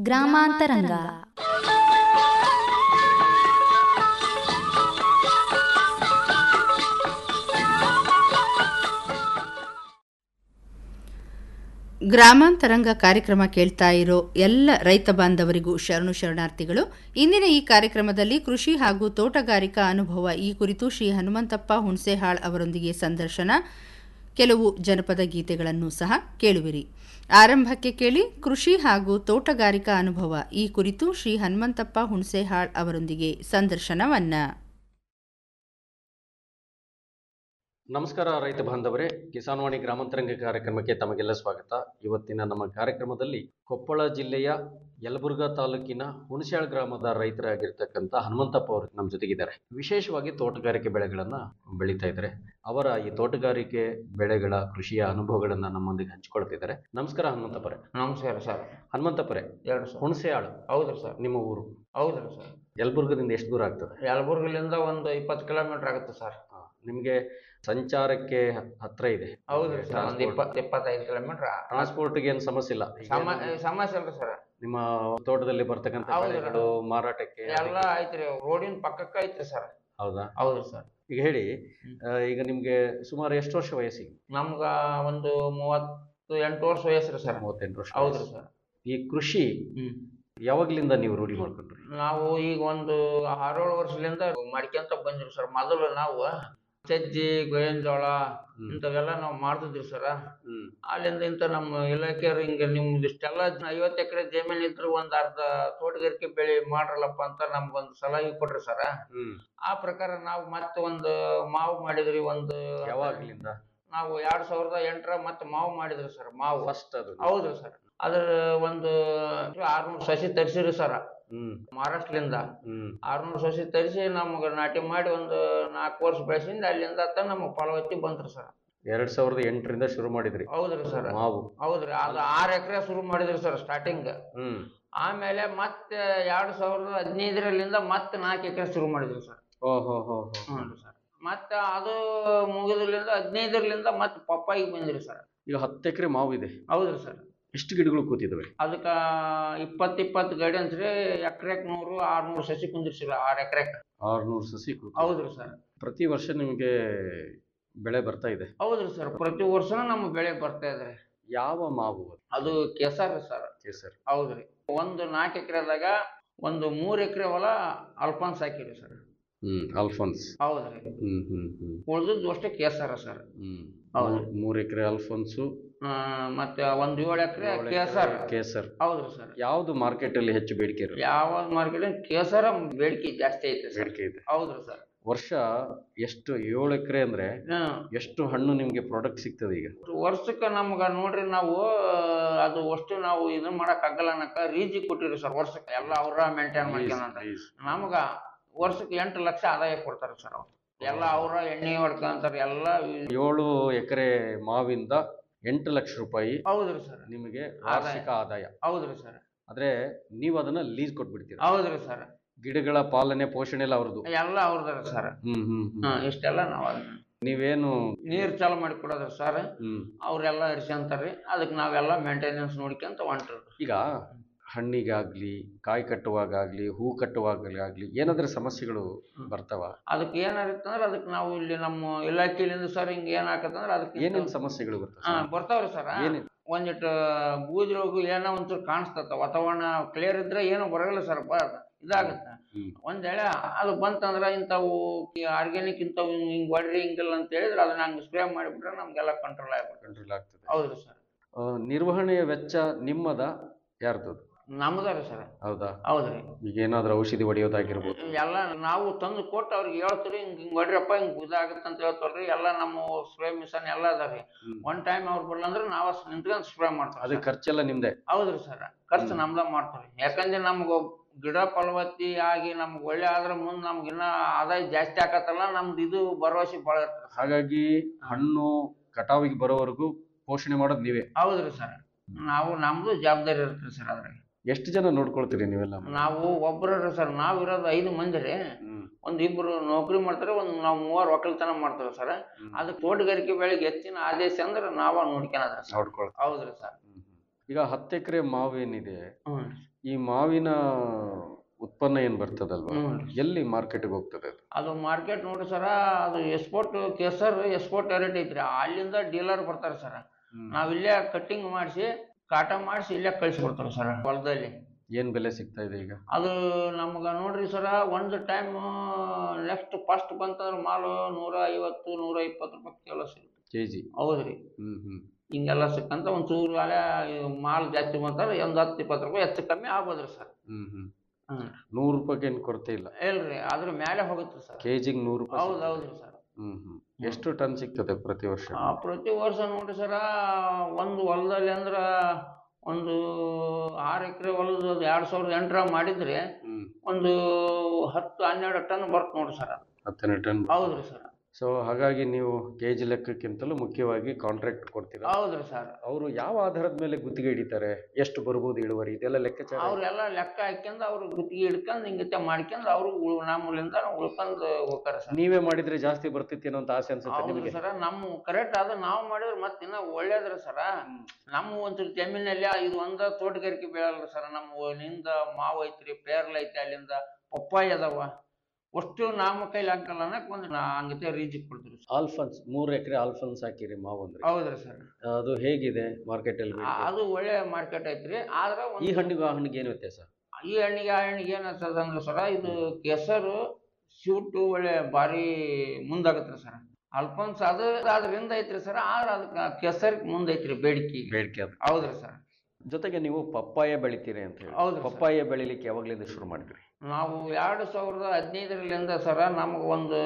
ಗ್ರಾಮಾಂತರಂಗ ಗ್ರಾಮಾಂತರಂಗ ಕಾರ್ಯಕ್ರಮ ಕೇಳ್ತಾ ಇರೋ ಎಲ್ಲ ರೈತ ಬಾಂಧವರಿಗೂ ಶರಣು ಶರಣಾರ್ಥಿಗಳು ಇಂದಿನ ಈ ಕಾರ್ಯಕ್ರಮದಲ್ಲಿ ಕೃಷಿ ಹಾಗೂ ತೋಟಗಾರಿಕಾ ಅನುಭವ ಈ ಕುರಿತು ಶ್ರೀ ಹನುಮಂತಪ್ಪ ಹುಣಸೆಹಾಳ್ ಅವರೊಂದಿಗೆ ಸಂದರ್ಶನ ಕೆಲವು ಜನಪದ ಗೀತೆಗಳನ್ನು ಸಹ ಕೇಳುವಿರಿ ಆರಂಭಕ್ಕೆ ಕೇಳಿ ಕೃಷಿ ಹಾಗೂ ತೋಟಗಾರಿಕಾ ಅನುಭವ ಈ ಕುರಿತು ಶ್ರೀ ಹನುಮಂತಪ್ಪ ಹುಣಸೆಹಾಳ್ ಅವರೊಂದಿಗೆ ಸಂದರ್ಶನವನ್ನ ನಮಸ್ಕಾರ ರೈತ ಬಾಂಧವರೇ ಕಿಸಾನ್ವಾಣಿ ಗ್ರಾಮಾಂತರಂಗ ಕಾರ್ಯಕ್ರಮಕ್ಕೆ ತಮಗೆಲ್ಲ ಸ್ವಾಗತ ಇವತ್ತಿನ ನಮ್ಮ ಕಾರ್ಯಕ್ರಮದಲ್ಲಿ ಕೊಪ್ಪಳ ಜಿಲ್ಲೆಯ ಯಲಬುರ್ಗಾ ತಾಲೂಕಿನ ಹುಣಸ್ಯಾಳ್ ಗ್ರಾಮದ ರೈತರಾಗಿರ್ತಕ್ಕಂಥ ಹನುಮಂತಪ್ಪ ಅವರು ನಮ್ಮ ಜೊತೆಗಿದ್ದಾರೆ ವಿಶೇಷವಾಗಿ ತೋಟಗಾರಿಕೆ ಬೆಳೆಗಳನ್ನ ಬೆಳೀತಾ ಇದ್ದಾರೆ ಅವರ ಈ ತೋಟಗಾರಿಕೆ ಬೆಳೆಗಳ ಕೃಷಿಯ ಅನುಭವಗಳನ್ನ ನಮ್ಮೊಂದಿಗೆ ಹಂಚಿಕೊಳ್ತಿದ್ದಾರೆ ನಮಸ್ಕಾರ ಹನುಮಂತಪ್ಪರೇ ನಮಸ್ಕಾರ ಸರ್ ಹನುಮಂತಪ್ಪರೇ ಎರಡು ಸರ್ ಹುಣಸೆಯಾಳು ಹೌದ್ರಿ ಸರ್ ನಿಮ್ಮ ಊರು ಹೌದ್ರಿ ಸರ್ ಯಲಬುರ್ಗದಿಂದ ಎಷ್ಟು ದೂರ ಆಗ್ತದೆ ಯಲಬುರ್ಗಿಲಿಂದ ಒಂದು ಇಪ್ಪತ್ತು ಕಿಲೋಮೀಟರ್ ಆಗುತ್ತೆ ಸರ್ ಹಾ, ನಿಮ್ಗೆ ಸಂಚಾರಕ್ಕೆ ಹತ್ರ ಇದೆ ಹೌದ್ರಿ ಸರ್ ಒಂದು Transport. ಇಪ್ಪತ್ತು ಇಪ್ಪತ್ತೈದು ಕಿಲೋಮೀಟರ್ ಟ್ರಾನ್ಸ್ಪೋರ್ಟ್ಗೆ ಏನು ಸಮಸ್ಯೆ ಇಲ್ಲ ಈಗ ಸಮ ಏನು ಸಮಸ್ಯೆ ಅಲ್ರಿ ಸರ್ ನಿಮ್ಮ ತೋಟದಲ್ಲಿ ಬರ್ತಕ್ಕಂಥ ಹೌದು. ಬೆಳೆಗಳು ಮಾರಾಟಕ್ಕೆ ಎಲ್ಲ ಐತ್ರಿ ರೋಡಿನ ಪಕ್ಕಕ್ಕೆ ಐತ್ರಿ ಸರ್ ಹೌದಾ ಹೌದ್ರಿ ಸರ್ ಈಗ ಹೇಳಿ ಆ, ಈಗ ನಿಮ್ಗೆ ಸುಮಾರು ಎಷ್ಟು ವರ್ಷ ವಯಸ್ಸಿಗೆ ನಮ್ಗ ಒಂದು ಮೂವತ್ತು ಎಂಟು ವರ್ಷ ವಯಸ್ಸ್ರಿ ಸರ್ ಮೂವತ್ತೆಂಟು ವರ್ಷ ಹೌದ್ರಿ ವಯಸ್ಸು. ಸರ್ ಈ ಕೃಷಿ ಹ್ಮ್ ಯಾವಾಗ್ಲಿಂದ ನೀವು ರೂಢಿ ಮಾಡ್ಕೊಂಡ್ರಿ ನಾವು ಈಗ ಒಂದು ಆರೇಳು ವರ್ಷದಿಂದ ಮಾಡ್ಕೊಂತ ಬಂದಿರಿ ಸರ್ ಮೊದಲು ನಾವು ಸಜ್ಜಿ ಗೋವಿನ ಜೋಳ ಹ್ಮ್. ಇಂಥವೆಲ್ಲ ನಾವು ಮಾಡ್ತಿದ್ವಿ ಸರ್ ಹ್ಮ್ ಅಲ್ಲಿಂದ ಇಂತ ನಮ್ಮ ಇಲಾಖೆಯವ್ರು ಹಿಂಗೆ ನಿಮ್ದು ಇಷ್ಟೆಲ್ಲ ಐವತ್ತು ಎಕರೆ ಜಮೀನ್ ಇದ್ರು ಒಂದ್ ಅರ್ಧ ತೋಟಗಾರಿಕೆ ಬೆಳೆ ಮಾಡ್ರಲ್ಲಪ್ಪ ಅಂತ ನಮ್ಗೊಂದು ಸಲಹೆ ಕೊಟ್ರಿ ಸರ ಹ್ಮ್ ಆ ಪ್ರಕಾರ ನಾವು ಮತ್ತೆ ಒಂದು ಮಾವು ಮಾಡಿದ್ರಿ ಒಂದು ಯಾವಾಗ್ಲಿಂದ ನಾವು ಎರಡ್ ಸಾವಿರದ ಎಂಟರ ಮತ್ತೆ ಮಾವು ಮಾಡಿದ್ರಿ ಸರ್ ಮಾವು ಫಸ್ಟ್ ಅದು ಹೌದ್ರಿ ಸರ್ ಅದ್ರ ಒಂದು ಆರ್ನೂರು ಸಸಿ ತರಿಸಿರಿ ಸರ ಹ್ಮ್ ಮಹಾರಾಷ್ಟ್ರದಿಂದ ಹ್ಮ್ ಆರ್ನೂರು ಸಸಿ ತರಿಸಿ ನಮ್ಗೆ ನಾಟಿ ಮಾಡಿ ಒಂದು ನಾಲ್ಕು ವರ್ಷ ಬೆಳೆಸಿಂದ ಅಲ್ಲಿಂದ ಅತ್ತ ನಮಗೆ ಫಲವತ್ತಿ ಬಂತ್ರಿ ಸರ್ ಎರಡ್ ಸಾವಿರದ ಎಂಟರಿಂದ ಶುರು ಮಾಡಿದ್ರಿ ಹೌದ್ರಿ ಸರ್ ಮಾವು ಹೌದ್ರಿ ಅದು ಆರು ಎಕರೆ ಶುರು ಮಾಡಿದ್ರಿ ಸರ್ ಸ್ಟಾರ್ಟಿಂಗ್ ಹ್ಮ್ ಆಮೇಲೆ ಮತ್ತೆ ಎರಡ್ ಸಾವಿರದ ಹದಿನೈದರಲ್ಲಿಂದ ಮತ್ತೆ ನಾಲ್ಕು ಎಕರೆ ಶುರು ಮಾಡಿದ್ವಿ ಸರ್ ಓಹೋ ಹೋ ಹ್ಞೂ ಸರ್ ಮತ್ತೆ ಅದು ಮುಗಿದ್ರಲಿಂದ ಹದಿನೈದರಲಿಂದ ಮತ್ತೆ ಪಪ್ಪಾಯಿಗೆ ಬಂದ್ರಿ ಸರ್ ಈಗ ಹತ್ತು ಎಕರೆ ಮಾವು ಇದೆ ಹೌದ್ರಿ ಸರ್ ಎಷ್ಟು ಗಿಡಗಳು ಕೂತಿದಾವೆ ಅದಕ್ಕೆ ಇಪ್ಪತ್ತು ಇಪ್ಪತ್ತು ಗಾಡಿ ಅಂತ್ರಿ ಎಕರೆಕ್ ನೂರು ಆರ್ನೂರು ಸಸಿ ಕುಂದಿರ್ಸಿಲ್ಲ ಆರು ಎಕರೆಕ್ ಆರ್ನೂರು ಸಸಿ ಕೂತಿ ಹೌದ್ರಿ ಸರ್ ಪ್ರತಿ ವರ್ಷ ನಿಮಗೆ ಬೆಳೆ ಬರ್ತಾ ಇದೆ ಹೌದ್ರಿ ಸರ್ ಪ್ರತಿ ವರ್ಷನೂ ನಮ್ಮ ಬೆಳೆ ಬರ್ತಾ ಇದ್ರಿ ಯಾವ ಮಾವು ಅದು? ಅದು ಕೆಸರು ಸರ್ ಕೇಸರ್ ಹೌದ್ರಿ ಒಂದು ನಾಲ್ಕು ಎಕರೆದಾಗ ಒಂದು ಮೂರು ಎಕರೆ ಹೊಲ ಅಲ್ಫಾನ್ಸ್ ಹಾಕಿರಿ ಸರ್ ಹ್ಮ್ ಅಲ್ಫೋನ್ಸ್ ಹೌದ್ರಿ ಹ್ಮ್ ಹ್ಮ್ ಹ್ಮ್ ಉಳ್ದದ್ದು ಅಷ್ಟೇ ಕೇಸರ ಸರ್ ಹ್ಮ್ ಹೌದು. ಮೂರ್- ಮೂರ್ ಎಕರೆ ಅಲ್ಫೋನ್ಸು ಆ, ಮತ್ತೆ ಒಂದ್ ಏಳು ಎಕರೆ ಕೇಸರ್ ಕೇಸರ್ ಹೌದ್ರಿ ಸರ್ ಯಾವ್ದು ಮಾರ್ಕೆಟ್ ಅಲ್ಲಿ ಹೆಚ್ಚು ಬೇಡಿಕೆ ಇರೋದು ಯಾವ ಮಾರ್ಕೆಟ್ ಕೇಸರ ಬೇಡಿಕೆ ಜಾಸ್ತಿ ಐತೆ ಸರ್ ಬೇಡಿಕೆ ಇದೆ ಹೌದ್ರಿ ಸರ್ ವರ್ಷ ಎಷ್ಟು ಏಳು ಎಕರೆ ಅಂದ್ರೆ ಎಷ್ಟು ಹಣ್ಣು ನಿಮ್ಗೆ ಪ್ರಾಡಕ್ಟ್ ಸಿಗ್ತದೆ ಈಗ ವರ್ಷಕ್ಕೆ ನಮ್ಗ ನೋಡ್ರಿ ನಾವು ಅದು ಅಷ್ಟು ನಾವು ಇದನ್ನ ಮಾಡಕ್ ಆಗಲ್ಲ ಅನ್ನಕ ರೀಜಿ ಕೊಟ್ಟಿರಿ ಸರ್ ವರ್ಷಕ್ಕೆ ಎಲ್ಲ ಅವ್ರ ಮೇಂಟೈನ್ ಮಾಡ್ಕೊಂಡ್ Please. ನಮ್ಗ ವರ್ಷಕ್ಕೆ ಎಂಟು ಲಕ್ಷ ಆದಾಯ ಕೊಡ್ತಾರೆ ಸರ್ ಅವ್ರು ಎಲ್ಲ ಅವ್ರ ಎಣ್ಣೆ ಹೊಡ್ಕೊಂತಾರೆ ಎಲ್ಲ ಏಳು ಎಕರೆ ಮಾವಿಂದ ಎಂಟು ಲಕ್ಷ ರೂಪಾಯಿ ಹೌದ್ರಿ ಸರ್ ನಿಮಗೆ ವಾರ್ಷಿಕ ಆದಾಯ ಹೌದ್ರಿ ಸರ್ ಆದ್ರೆ ನೀವು ಅದನ್ನ ಲೀಸ್ ಕೊಟ್ಬಿಡ್ತೀರ ಹೌದ್ರಿ ಸರ್ ಗಿಡಗಳ ಪಾಲನೆ ಪೋಷಣೆ ಎಲ್ಲ ಅವ್ರದ್ದು ಎಲ್ಲ ಅವ್ರದಾರ ಸರ್ ಹ್ಮ್ ಹ್ಮ್ ಹ್ಮ್. ಹ್ಮ್ ಇಷ್ಟೆಲ್ಲ ನಾವ್ ಅದನ್ನ ನೀವೇನು ನೀರ್ ಚಾಲು ಮಾಡಿ ಕೊಡೋದ್ರಿ ಸರ್ ಹ್ಮ್ ಅವ್ರೆಲ್ಲ ಇರ್ಸ್ಕೊಂತಾರ್ರಿ ಅದಕ್ಕೆ ನಾವೆಲ್ಲ ಮೇಂಟೆನೆನ್ಸ್ ನೋಡ್ಕೊಂತ ಹೊಂಟ್ರಿ ಈಗ ಹಣ್ಣಿಗಾಗ್ಲಿ ಕಾಯಿ ಕಟ್ಟುವಾಗಲಿ ಹೂ ಕಟ್ಟುವಾಗಲಿ ಏನಾದ್ರೂ ಸಮಸ್ಯೆಗಳು ಬರ್ತಾವ ಅದಕ್ಕೆ ಏನಾಗಿತ್ತಂದ್ರೆ ಅದಕ್ಕೆ ನಾವು ಇಲ್ಲಿ ನಮ್ಮ ಇಲಾಖೆಲಿಂದ ಸರ್ ಹಿಂಗೆ ಏನಾಕತ್ತಂದ್ರೆ ಅದಕ್ಕೆ ಏನೇನ್ ಸಮಸ್ಯೆಗಳು ಹಾ ಬರ್ತವೆ ಬರ್ತಾವ್ರಿ ಸರ್ ಏನೇನ್ ಒಂದಿಟ್ಟು ಬೂದಿ ಹೋಗು ಏನೋ ಒಂಚೂರು ಕಾಣಿಸ್ತತ್ತ ವಾತಾವರಣ ಕ್ಲಿಯರ್ ಇದ್ರೆ ಏನು ಬರಲ್ಲ ಸರ್ ಇದಾಗತ್ತ ಹ್ಮ್. ಒಂದ್ ವೇಳೆ ಅದು ಬಂತಂದ್ರ ಇಂಥವು ಆರ್ಗ್ಯಾನಿಕ್ ಇಂಥವು ಹಿಂಗ್ ಹೊಡ್ರಿ ಹಿಂಗಿಲ್ಲ ಅಂತ ಹೇಳಿದ್ರೆ ಅದನ್ನ ಹಂಗೆ ಸ್ಪ್ರೇ ಮಾಡಿಬಿಟ್ರೆ ನಮ್ಗೆಲ್ಲ ಕಂಟ್ರೋಲ್ ಆಗ್ಬಿಡ್ತದೆ ಕಂಟ್ರೋಲ್ ಆಗ್ತದೆ ಹೌದ್ರಿ ಸರ್ ಆ, ನಿರ್ವಹಣೆಯ ವೆಚ್ಚ ನಿಮ್ಮದ ಯಾರ್ದು ನಮ್ದಾರಿ ಸರ್ ಹೌದಾ ಹೌದ್ರಿ ಈಗ ಏನಾದ್ರೂ ಔಷಧಿ ಹೊಡೆಯೋದಾಗಿರ್ಬೋದು ಎಲ್ಲ ನಾವು ತಂದು ಕೊಟ್ಟು ಅವ್ರಿಗೆ ಹೇಳ್ತೀರಿ ಹಿಂಗ್ ಹಿಂಗ್ ಹೊಡ್ರಿಯಪ್ಪ ಹಿಂಗ್ ಇದಾಗತ್ತೆ ಅಂತ ಹೇಳ್ತಾರ್ರಿ ಎಲ್ಲ ನಮ್ಮ ಸ್ಪ್ರೇ ಮಿಷನ್ ಎಲ್ಲ ಅದಾರಿ ಹ್ಮ್. ಒನ್ ಟೈಮ್ ಅವ್ರು ಬರ್ಲಂದ್ರೆ ನಾವ ನಿಂತ್ಕೊಂಡ್ ಸ್ಪ್ರೇ ಅದು ಮಾಡ್ತಾರೆ ಖರ್ಚೆಲ್ಲ ನಿಮ್ದೆ ಹೌದ್ರಿ ಸರ್ ಖರ್ಚು ಹ್ಮ್. ನಮ್ದ ಮಾಡ್ತಾರೆ ಯಾಕಂದ್ರೆ ನಮ್ಗ ಗಿಡ ಫಲವತ್ತಿ ಆಗಿ ನಮ್ಗ್ ಒಳ್ಳೆ ಆದ್ರ ಮುಂದ್ ನಮ್ಗೆ ಇನ್ನ ಆದಾಯ ಜಾಸ್ತಿ ಆಕತ್ತಲ್ಲ ನಮ್ದು ಇದು ಭರವಸೆ ಭಾಳ ಇರ್ತದೆ ಹಾಗಾಗಿ ಹಣ್ಣು ಕಟಾವಿಗೆ ಬರೋವರೆಗೂ ಪೋಷಣೆ ಮಾಡೋದು ನೀವೇ ಹೌದ್ರಿ ಸರ್ ನಾವು ನಮ್ದು ಜವಾಬ್ದಾರಿ ಇರ್ತದೆ ಸರ್ ಅದ್ರಾಗ ಎಷ್ಟು ಜನ ನೋಡ್ಕೊಳ್ತೀರಿ ನೀವೆಲ್ಲ ನಾವು ಒಬ್ರ ಸರ್ ನಾವ್ ಇರೋದು ಐದು ಮಂದಿ ರೀ ಹ್ಮ್ ಒಂದ್ ಇಬ್ರು ನೌಕರಿ ಮಾಡ್ತಾರೆ ಒಂದ್ ನಾವ್ ಮೂವರು ಒಕ್ಕಲ್ತನ ಮಾಡ್ತಾರ ಸರ್ ಹ್ಮ್. ಅದಕ್ಕೆ ತೋಟಗಾರಿಕೆ ಬೆಳೆಗೆ ಹೆಚ್ಚಿನ ಆದೇಶ ಅಂದ್ರೆ ನಾವ ನೋಡ್ಕೊಳದ್ರ ಸರ್ ನೋಡ್ಕೊಳ್ತೀವಿ ಹೌದ್ರಿ ಸರ್ ಹ್ಮ್, ಹ್ಮ್. ಈಗ ಹತ್ತು ಎಕರೆ ಮಾವು ಏನಿದೆ ಹ್ಮ್ ಈ ಮಾವಿನ ಉತ್ಪನ್ನ ಏನ್ ಬರ್ತದಲ್ವಾ ಹ್ಮ್. ಎಲ್ಲಿ ಮಾರ್ಕೆಟ್ಗೆ ಹೋಗ್ತದೆ ಅದು ಅದು ಮಾರ್ಕೆಟ್ ನೋಡ್ರಿ ಸರ ಅದು ಎಕ್ಸ್ಪೋರ್ಟ್ ಕೇಸರ್ ಎಕ್ಸ್ಪೋರ್ಟ್ ರೇಟ್ ಐತ್ರಿ ಅಲ್ಲಿಂದ ಡೀಲರ್ ಬರ್ತಾರೆ ಸರ ನಾವ್ ಇಲ್ಲೇ ಕಟ್ಟಿಂಗ್ ಮಾಡಿಸಿ ಕಾಟ ಮಾಡಿಸಿ ಇಲ್ಲೇ ಕಳಿಸ್ಕೊಡ್ತಾರೆ ಸರ್ ಹೊಲದಲ್ಲಿ ಏನ್ ಬೆಲೆ ಸಿಗ್ತಾ ಇದೆ ಈಗ ಅದು ನಮ್ಗೆ ನೋಡ್ರಿ ಸರ ಒಂದು ಟೈಮ್ ನೆಕ್ಸ್ಟ್ ಫಸ್ಟ್ ಬಂತಂದ್ರೆ ಮಾಲು ನೂರ ಐವತ್ತು ನೂರ ಇಪ್ಪತ್ತು ರೂಪಾಯಿ ಕಿಲೋ ಸಿಗುತ್ತೆ ಕೆಜಿ ಹೌದ್ರಿ ಹ್ಮ್ ಹ್ಮ್ ಹಿಂಗೆಲ್ಲ ಸಿಕ್ಕಂತ ಒಂದು ಚೂರು ಅಲೆ ಮಾಲ್ ಜಾಸ್ತಿ ಬಂತಂದ್ರೆ ಒಂದು ಹತ್ತು ಇಪ್ಪತ್ತು ರೂಪಾಯಿ ಹೆಚ್ಚು ಕಮ್ಮಿ ಆಗ್ಬೋದ್ರಿ ಸರ್ ಹ್ಮ್ ಹ್ಮ್ ಹ್ಮ್ ನೂರು ರೂಪಾಯಿಗೆ ಏನ್ ಕೊರತೆ ಇಲ್ಲ ಇಲ್ರಿ ಅದ್ರ ಮೇಲೆ ಹೋಗುತ್ತೆ ಸರ್ ಕೆಜಿಗೆ ನೂರು ರೂಪಾಯಿ ಹೌದು ಸಿಗ್ತದೆ. ಹೌದ್ರಿ ಸರ್ ಹ್ಮ್ ಹ್ಮ್ ಎಷ್ಟು ಟನ್ ಸಿಗ್ತದೆ ಪ್ರತಿ ವರ್ಷ ಆ, ಪ್ರತಿ ವರ್ಷ ನೋಡ್ರಿ ಸರ ಒಂದು ಹೊಲದಲ್ಲಿ ಅಂದ್ರೆ ಒಂದು ಆರು ಎಕರೆ ಹೊಲದ ಎರಡು ಸಾವಿರದ ಎಂಟರ ಮಾಡಿದ್ರೆ ಹ್ಮ್ ಒಂದು ಹತ್ತು ಹನ್ನೆರಡು ಟನ್ ಬರ್ತ ನೋಡ್ರಿ ಸರ್ ಹತ್ತನೇ ಟನ್ ಹೌದ್ರಿ ಸರ್ ಸೊ ಹಾಗಾಗಿ ನೀವು ಕೆಜಿ ಲೆಕ್ಕಕ್ಕಿಂತಲೂ ಮುಖ್ಯವಾಗಿ ಕಾಂಟ್ರಾಕ್ಟ್ ಕೊಡ್ತೀರಾ ಹೌದ್ರಿ ಸರ್ ಅವರು ಯಾವ ಆಧಾರದ ಮೇಲೆ ಗುತ್ತಿಗೆ ಹಿಡಿತಾರೆ ಎಷ್ಟು ಬರ್ಬೋದು ಇಳುವರಿ ಇದೆಲ್ಲ ಲೆಕ್ಕಾಚಾರ ಅವ್ರೆಲ್ಲ ಲೆಕ್ಕ ಹಾಕ್ಯಂದು ಅವ್ರು ಗುತ್ತಿಗೆ ಹಿಡ್ಕೊಂಡು ಹಿಂಗತೆ ಮಾಡ್ಕೊಂಡು ಅವರು ನಮ್ಮಲ್ಲಿಂದ ಉಳ್ಕೊಂಡು ಹೋಗ್ತಾರೆ ಸರ್ ನೀವೇ ಮಾಡಿದ್ರೆ ಜಾಸ್ತಿ ಬರ್ತಿತ್ತೇನೋ ಅಂತ ಆಸೆ ಅನ್ಸುತ್ತೆ ಹೌದ್ರಿ ನಿಮಗೆ ಸರ ನಮ್ಮ ಕರೆಕ್ಟ್ ಅದ ನಾವು ಮಾಡಿದ್ರೆ ಮತ್ತೆ ಇನ್ನ ಒಳ್ಳೇದ್ರಿ ಸರ ನಮ್ಮ ಒಂಚೂರು ಜಮೀನಲ್ಲಿ ಇದು ಒಂದ ತೋಟಗಾರಿಕೆ ಬೆಳೆಯಲ್ರಿ ಸರ್ ನಮ್ಮ ನಿಂದ ಮಾವು ಐತ್ರಿ ಪೇರ್ಲ ಐತಿ ಅಲ್ಲಿಂದ ಪಪ್ಪಾಯಿ ಅದಾವ ಅಷ್ಟು ನಮ್ಮ ಕೈಲಿ ಹಾಕಲ್ಲ ಅನ್ನಕ್ ಒಂದು ನಾ ಹಂಗತೆ ರೀಜಿ ಕೊಡ್ತೀವಿ ಸರ್ ಆಲ್ಫನ್ಸ್ ಮೂರು ಎಕರೆ ಆಲ್ಫನ್ಸ್ ಹಾಕಿರಿ ಮಾವು ಅಂದ್ರೆ ಹೌದ್ರಿ ಸರ್ ಅದು ಹೇಗಿದೆ ಮಾರ್ಕೆಟ್ ಅಲ್ಲಿ ಬೇಡಿಕೆ? ಅದು ಒಳ್ಳೆ ಮಾರ್ಕೆಟ್ ಐತ್ರಿ ಆದ್ರ ಈ ಒಂದು ಹಣ್ಣಿಗೂ ಆ ಹಣ್ಣಿಗೆ ಏನು ವ್ಯತ್ಯಾಸ ಈ ಹಣ್ಣಿಗೆ ಆ ಹಣ್ಣಿಗೆ ಏನ್ ಅನ್ಸದ ಅಂದ್ರೆ ಸರ ಇದು ಕೆಸರು ಶೂಟು ಒಳ್ಳೆ ಭಾರಿ ಮುಂದಾಗತ್ರಿ ಸರ್ ಅಲ್ಫೋನ್ಸ್ ಅದು ಅದ್ರಿಂದ ಐತ್ರಿ ಸರ್ ಆದ್ರ ಅದಕ್ಕೆ ಕೆಸರ್ ಮುಂದೈತ್ರಿ ಬೇಡಿಕೆ ಬೇಡಿಕೆ ಅದು ಹೌದ್ರಿ ಸರ್ ಜೊತೆಗೆ ನೀವು ಪಪ್ಪಾಯ ಬೆಳಿತೀರಿ ಅಂತ ಹೇಳಿ ಹೌದ್ರಿ ಸರ್. ಪಪ್ಪಾಯ ಬೆಳಿಲಿಕ್ಕೆ ಯಾವಾಗ್ಲಿಂದ ಶುರು ಮಾಡಿದ್ರಿ ನಾವು ಎರಡು ಸಾವಿರದ ಹದಿನೈದರಲ್ಲಿಂದ ಸರ ನಮ್ಗೆ ಒಂದು